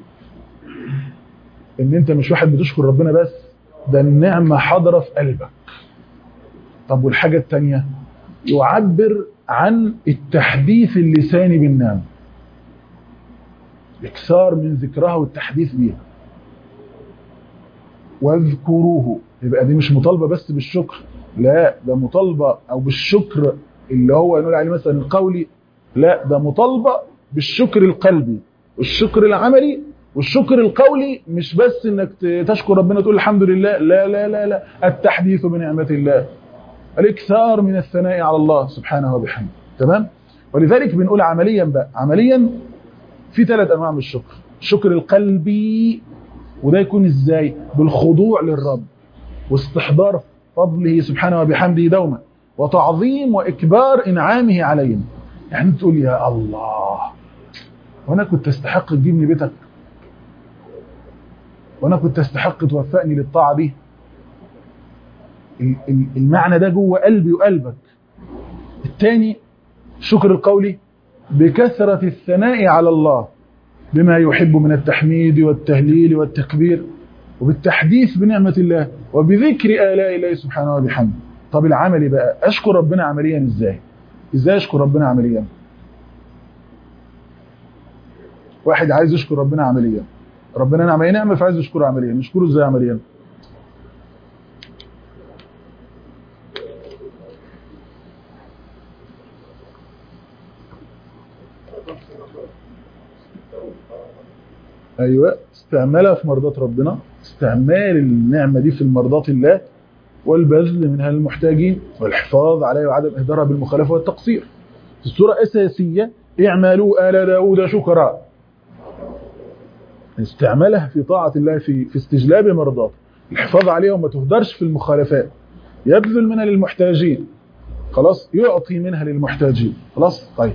إن أنت مش واحد بتشكر ربنا بس ده النعمة حاضرة في قلبك طب والحاجة التانية يعبر عن التحديث اللساني بالنعمة اكثار من ذكرها والتحديث بيها واذكروه يبقى دي مش مطالبه بس بالشكر لا ده مطالبه او بالشكر اللي هو نقول عليه مثلا القولي لا ده مطالبه بالشكر القلبي والشكر العملي والشكر القولي مش بس انك تشكر ربنا تقول الحمد لله لا لا لا لا التحديث بنعمه الله الاكثار من الثناء على الله سبحانه وبحمده تمام ولذلك بنقول عمليا بقى عمليا في ثلاث انواع من الشكر الشكر القلبي وده يكون ازاي بالخضوع للرب واستحضار فضله سبحانه وبحمده دوما وتعظيم واكبار انعامه علينا يعني تقول يا الله وانا كنت استحق تجيبني بيتك وانا كنت استحق توفقني للطاعه دي ال- ال- المعنى ده جوه قلبي وقلبك الثاني شكر القولي بكثرة الثناء على الله بما يحب من التحميد والتهليل والتكبير وبالتحديث بنعمة الله وبذكر آلاء الله سبحانه وبحمده طب العملي بقى أشكر ربنا عمليا إزاي إزاي أشكر ربنا عمليا واحد عايز يشكر ربنا عمليا ربنا نعم ايه نعمه فعايز يشكره عمليا نشكره ازاي عمليا ايوه استعمالها في مرضات ربنا استعمال النعمه دي في مرضات الله والبذل منها للمحتاجين والحفاظ عليها وعدم اهدارها بالمخالفه والتقصير في السوره اساسيه اعملوا ال داود شكرا استعمالها في طاعة الله في في استجلاب مرضاته الحفاظ عليها وما تهدرش في المخالفات يبذل منها للمحتاجين خلاص يعطي منها للمحتاجين خلاص طيب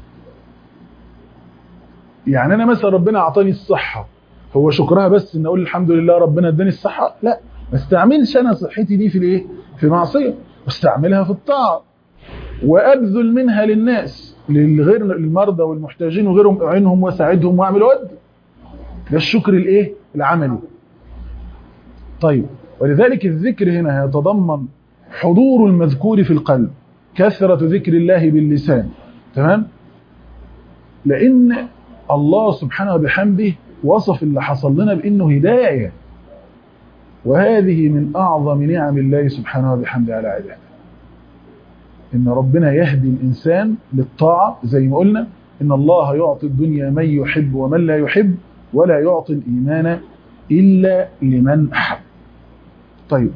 يعني انا مثلا ربنا اعطاني الصحة هو شكرها بس ان اقول الحمد لله ربنا اداني الصحة لا ما استعملش انا صحتي دي في الايه في معصية واستعملها في الطاعة وابذل منها للناس للغير المرضى والمحتاجين وغيرهم اعينهم واساعدهم واعمل ود ده الشكر الايه العملي طيب ولذلك الذكر هنا يتضمن حضور المذكور في القلب كثرة ذكر الله باللسان تمام لأن الله سبحانه وبحمده وصف اللي حصل لنا بأنه هداية وهذه من أعظم نعم الله سبحانه وبحمده على عباده إن ربنا يهدي الإنسان للطاعة زي ما قلنا إن الله يعطي الدنيا من يحب ومن لا يحب ولا يعطي الإيمان إلا لمن أحب طيب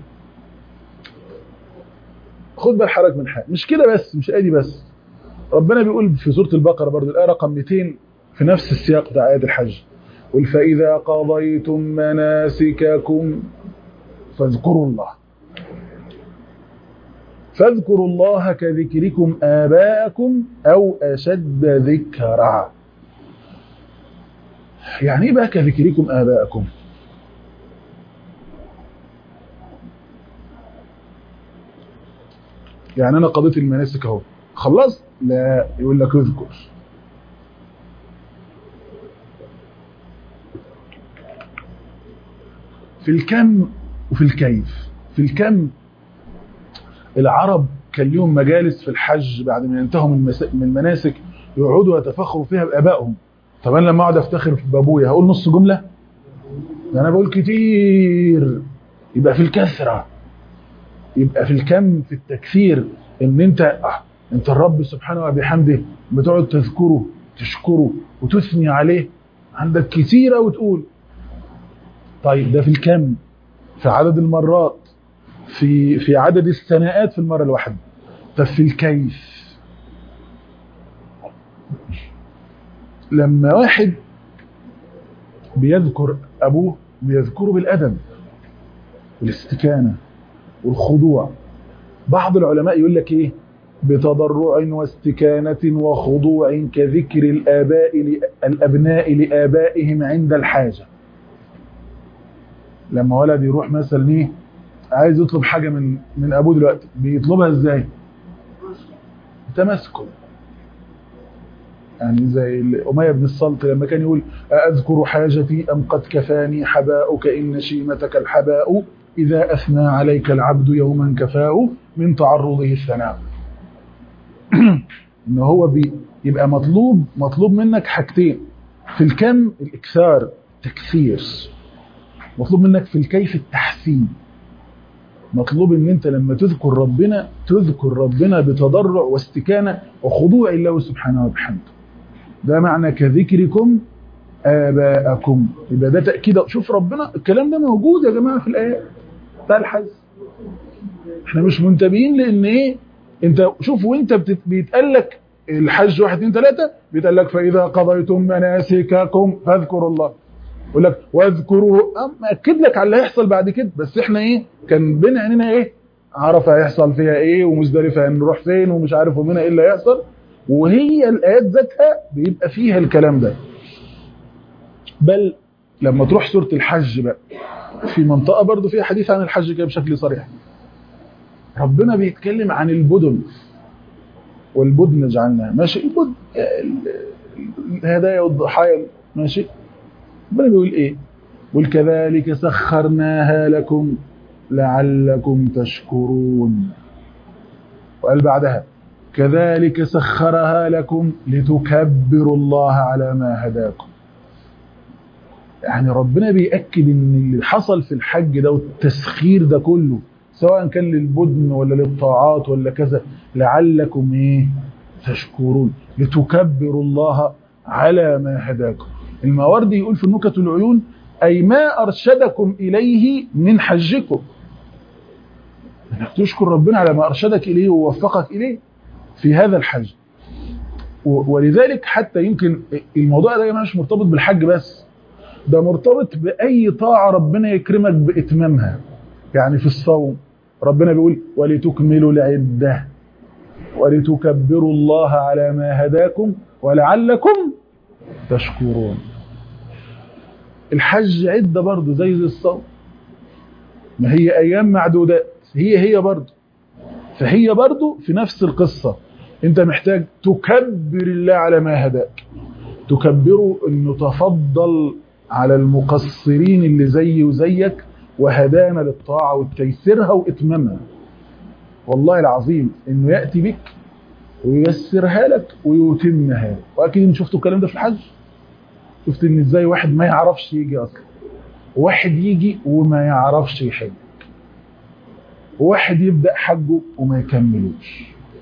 خد بال حضرتك من حاجه مش كده بس مش ادي بس ربنا بيقول في سوره البقره برضو الايه رقم 200 في نفس السياق بتاع ايات الحج قل فاذا قضيتم مناسككم فاذكروا الله فاذكروا الله كذكركم آباءكم أو أشد ذكرا يعني ايه بقى كذكركم آباءكم يعني انا قضيت المناسك اهو خلصت لا يقول لك اذكر في الكم وفي الكيف في الكم العرب كان ليهم مجالس في الحج بعد ما ينتهوا من من المناسك يقعدوا يتفخروا فيها بابائهم طب انا لما اقعد افتخر بابويا هقول نص جمله ده انا بقول كتير يبقى في الكثره يبقى في الكم في التكثير ان انت آه انت الرب سبحانه وبحمده بتقعد تذكره تشكره وتثني عليه عندك كتيرة وتقول طيب ده في الكم في عدد المرات في في عدد الثناءات في المرة الواحدة طب في الكيف لما واحد بيذكر أبوه بيذكره بالأدب والاستكانة والخضوع بعض العلماء يقول لك ايه بتضرع واستكانة وخضوع كذكر الآباء الأبناء لآبائهم عند الحاجة لما ولد يروح مثلا ايه عايز يطلب حاجة من من أبوه دلوقتي بيطلبها ازاي تمسكن يعني زي أمية بن الصلت لما كان يقول أذكر حاجتي أم قد كفاني حباؤك إن شيمتك الحباء إذا أثنى عليك العبد يوما كفاه من تعرضه الثناء إن هو بي يبقى مطلوب مطلوب منك حاجتين في الكم الإكثار تكثير مطلوب منك في الكيف التحسين مطلوب ان انت لما تذكر ربنا تذكر ربنا بتضرع واستكانة وخضوع الله سبحانه وبحمده ده معنى كذكركم آباءكم يبقى ده تأكيد شوف ربنا الكلام ده موجود يا جماعة في الآيات بتاع الحج احنا مش منتبهين لان ايه انت شوف وانت بتت... بيتقال لك الحج واحد اتنين تلاتة بيتقال لك فإذا قضيتم مناسككم فاذكروا الله يقول لك واذكروا مأكد لك على اللي هيحصل بعد كده بس احنا ايه كان بين عينينا ايه عرفه هيحصل فيها ايه ومزدلفه هنروح فين ومش عارف ومنها ايه اللي هيحصل وهي الايات ذاتها بيبقى فيها الكلام ده بل لما تروح سوره الحج بقى في منطقه برضو فيها حديث عن الحج كده بشكل صريح ربنا بيتكلم عن البدن والبدن جعلناها ماشي البدن الهدايا والضحايا ماشي ربنا بيقول ايه قل كذلك سخرناها لكم لعلكم تشكرون وقال بعدها كذلك سخرها لكم لتكبروا الله على ما هداكم يعني ربنا بيأكد ان اللي حصل في الحج ده والتسخير ده كله سواء كان للبدن ولا للطاعات ولا كذا لعلكم ايه تشكرون لتكبروا الله على ما هداكم الماوردي يقول في النكت العيون أي ما أرشدكم إليه من حجكم انك تشكر ربنا على ما أرشدك إليه ووفقك إليه في هذا الحج ولذلك حتى يمكن الموضوع ده مش مرتبط بالحج بس ده مرتبط بأي طاعة ربنا يكرمك بإتمامها يعني في الصوم ربنا بيقول ولتكملوا العدة ولتكبروا الله على ما هداكم ولعلكم تشكرون الحج عدة برضه زي زي الصوم ما هي أيام معدودات هي هي برضه فهي برضه في نفس القصة انت محتاج تكبر الله على ما هداك تكبره انه تفضل على المقصرين اللي زي وزيك وهدانا للطاعة وتيسيرها وإتمامها والله العظيم انه يأتي بك وييسرها لك ويتمها لك واكيد شفتوا الكلام ده في الحج شفت ان ازاي واحد ما يعرفش يجي اصلا واحد يجي وما يعرفش يحج واحد يبدأ حجه وما يكملوش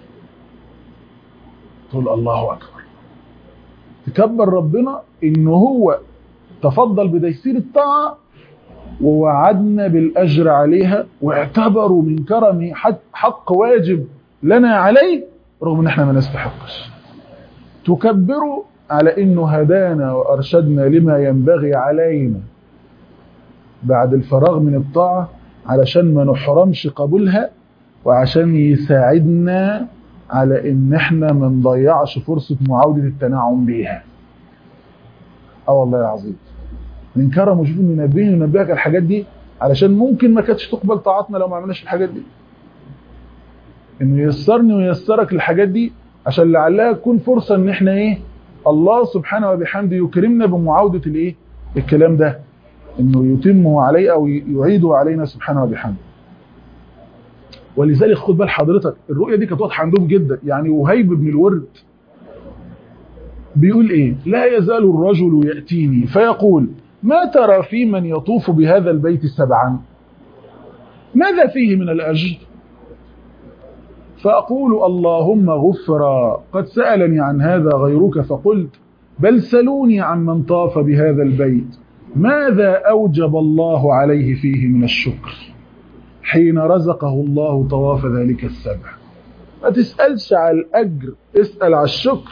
تقول الله أكبر تكبر ربنا إن هو تفضل بتيسير الطاعة ووعدنا بالأجر عليها واعتبروا من كرمه حق واجب لنا عليه رغم ان احنا ما نستحقش تكبروا على انه هدانا وارشدنا لما ينبغي علينا بعد الفراغ من الطاعة علشان ما نحرمش قبولها وعشان يساعدنا على ان احنا ما نضيعش فرصة معاودة التنعم بيها اه والله العظيم من كرم وشوف انه ينبهني وينبهك على الحاجات دي علشان ممكن ما كانتش تقبل طاعتنا لو ما عملناش الحاجات دي انه ييسرني وييسرك الحاجات دي عشان لعلها تكون فرصة ان احنا ايه الله سبحانه وبحمده يكرمنا بمعاودة الايه الكلام ده انه يتمه علي او يعيده علينا سبحانه وبحمده ولذلك خد بال حضرتك الرؤية دي كانت واضحة عندهم جدا يعني وهيب بن الورد بيقول ايه لا يزال الرجل يأتيني فيقول ما ترى في من يطوف بهذا البيت سبعا ماذا فيه من الأجر فأقول اللهم غفرا قد سألني عن هذا غيرك فقلت بل سلوني عن من طاف بهذا البيت ماذا أوجب الله عليه فيه من الشكر حين رزقه الله طواف ذلك السبع ما تسألش على الأجر اسأل على الشكر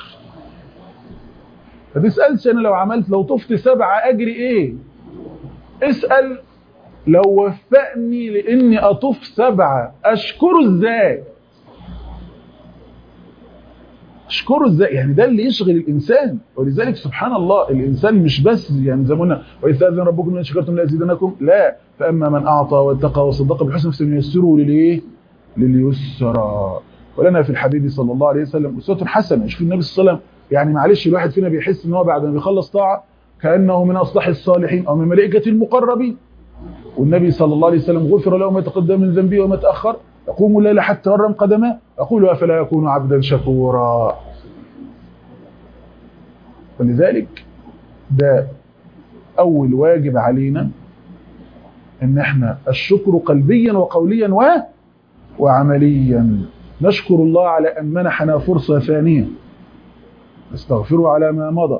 ما تسألش أنا لو عملت لو طفت سبعة أجري إيه اسأل لو وفقني لإني أطوف سبعة أشكره إزاي اشكره ازاي يعني ده اللي يشغل الانسان ولذلك سبحان الله الانسان مش بس يعني زي ما قلنا واذا اذن ربكم ان شكرتم لازيدنكم لا فاما من اعطى واتقى وصدق بالحسنى فسنيسره للايه لليسرى ولنا في الحبيب صلى الله عليه وسلم اسوه حسنه شوف النبي صلى الله عليه وسلم يعني معلش الواحد فينا بيحس ان هو بعد ما بيخلص طاعه كانه من اصلح الصالحين او من ملائكه المقربين والنبي صلى الله عليه وسلم غفر له ما تقدم من ذنبه وما تاخر يقوم الليل حتى يرم قدمه يقول أفلا يكون عبدا شكورا ولذلك ده أول واجب علينا ان احنا الشكر قلبيا وقوليا و وعمليا نشكر الله على أن منحنا فرصة ثانية نستغفره على ما مضى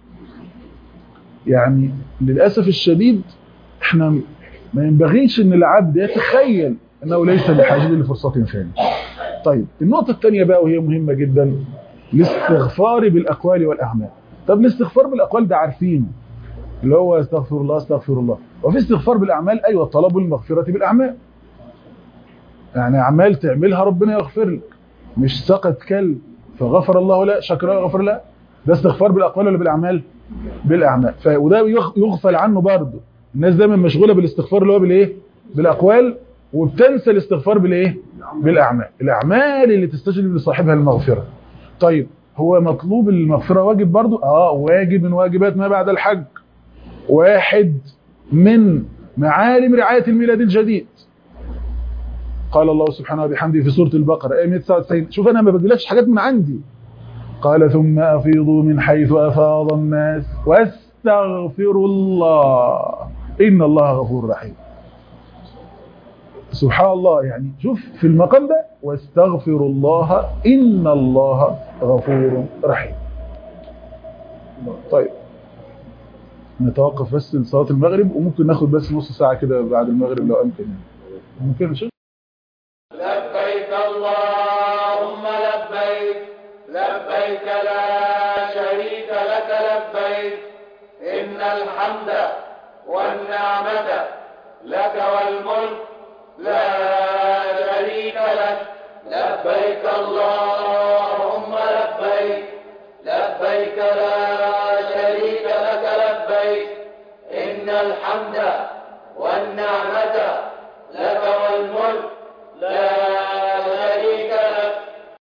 يعني للأسف الشديد احنا ما ينبغيش ان العبد يتخيل انه ليس بحاجة لفرصة ثانية طيب النقطة الثانية بقى وهي مهمة جدا الاستغفار بالأقوال والأعمال طب الاستغفار بالأقوال ده عارفينه اللي هو استغفر الله استغفر الله وفي استغفار بالأعمال أيوة طلب المغفرة بالأعمال يعني اعمال تعملها ربنا يغفر لك مش سقط كلب فغفر الله له شكر له غفر له ده استغفار بالاقوال ولا بالاعمال بالاعمال ف... وده يغ- يغفل عنه برضه الناس دايما مشغوله بالاستغفار اللي هو بالايه بالاقوال وبتنسى الاستغفار بالايه بالاعمال الاعمال اللي تستجلب لصاحبها المغفره طيب هو مطلوب المغفره واجب برضه اه واجب من واجبات ما بعد الحج واحد من معالم رعايه الميلاد الجديد قال الله سبحانه وبحمده في سورة البقرة آية 199 شوف أنا ما بجيلكش حاجات من عندي قال ثم أفيضوا من حيث أفاض الناس واستغفروا الله إن الله غفور رحيم سبحان الله يعني شوف في المقام ده واستغفروا الله إن الله غفور رحيم طيب نتوقف بس لصلاة المغرب وممكن ناخد بس نص ساعة كده بعد المغرب لو أمكن ممكن نشوف لبيك اللهم لبيك لبيك لا شريك لك لبيك إن الحمد والنعمة لك والملك لا شريك لك لبيك اللهم لبيك لبيك لا شريك لك لبيك إن الحمد والنعمة لك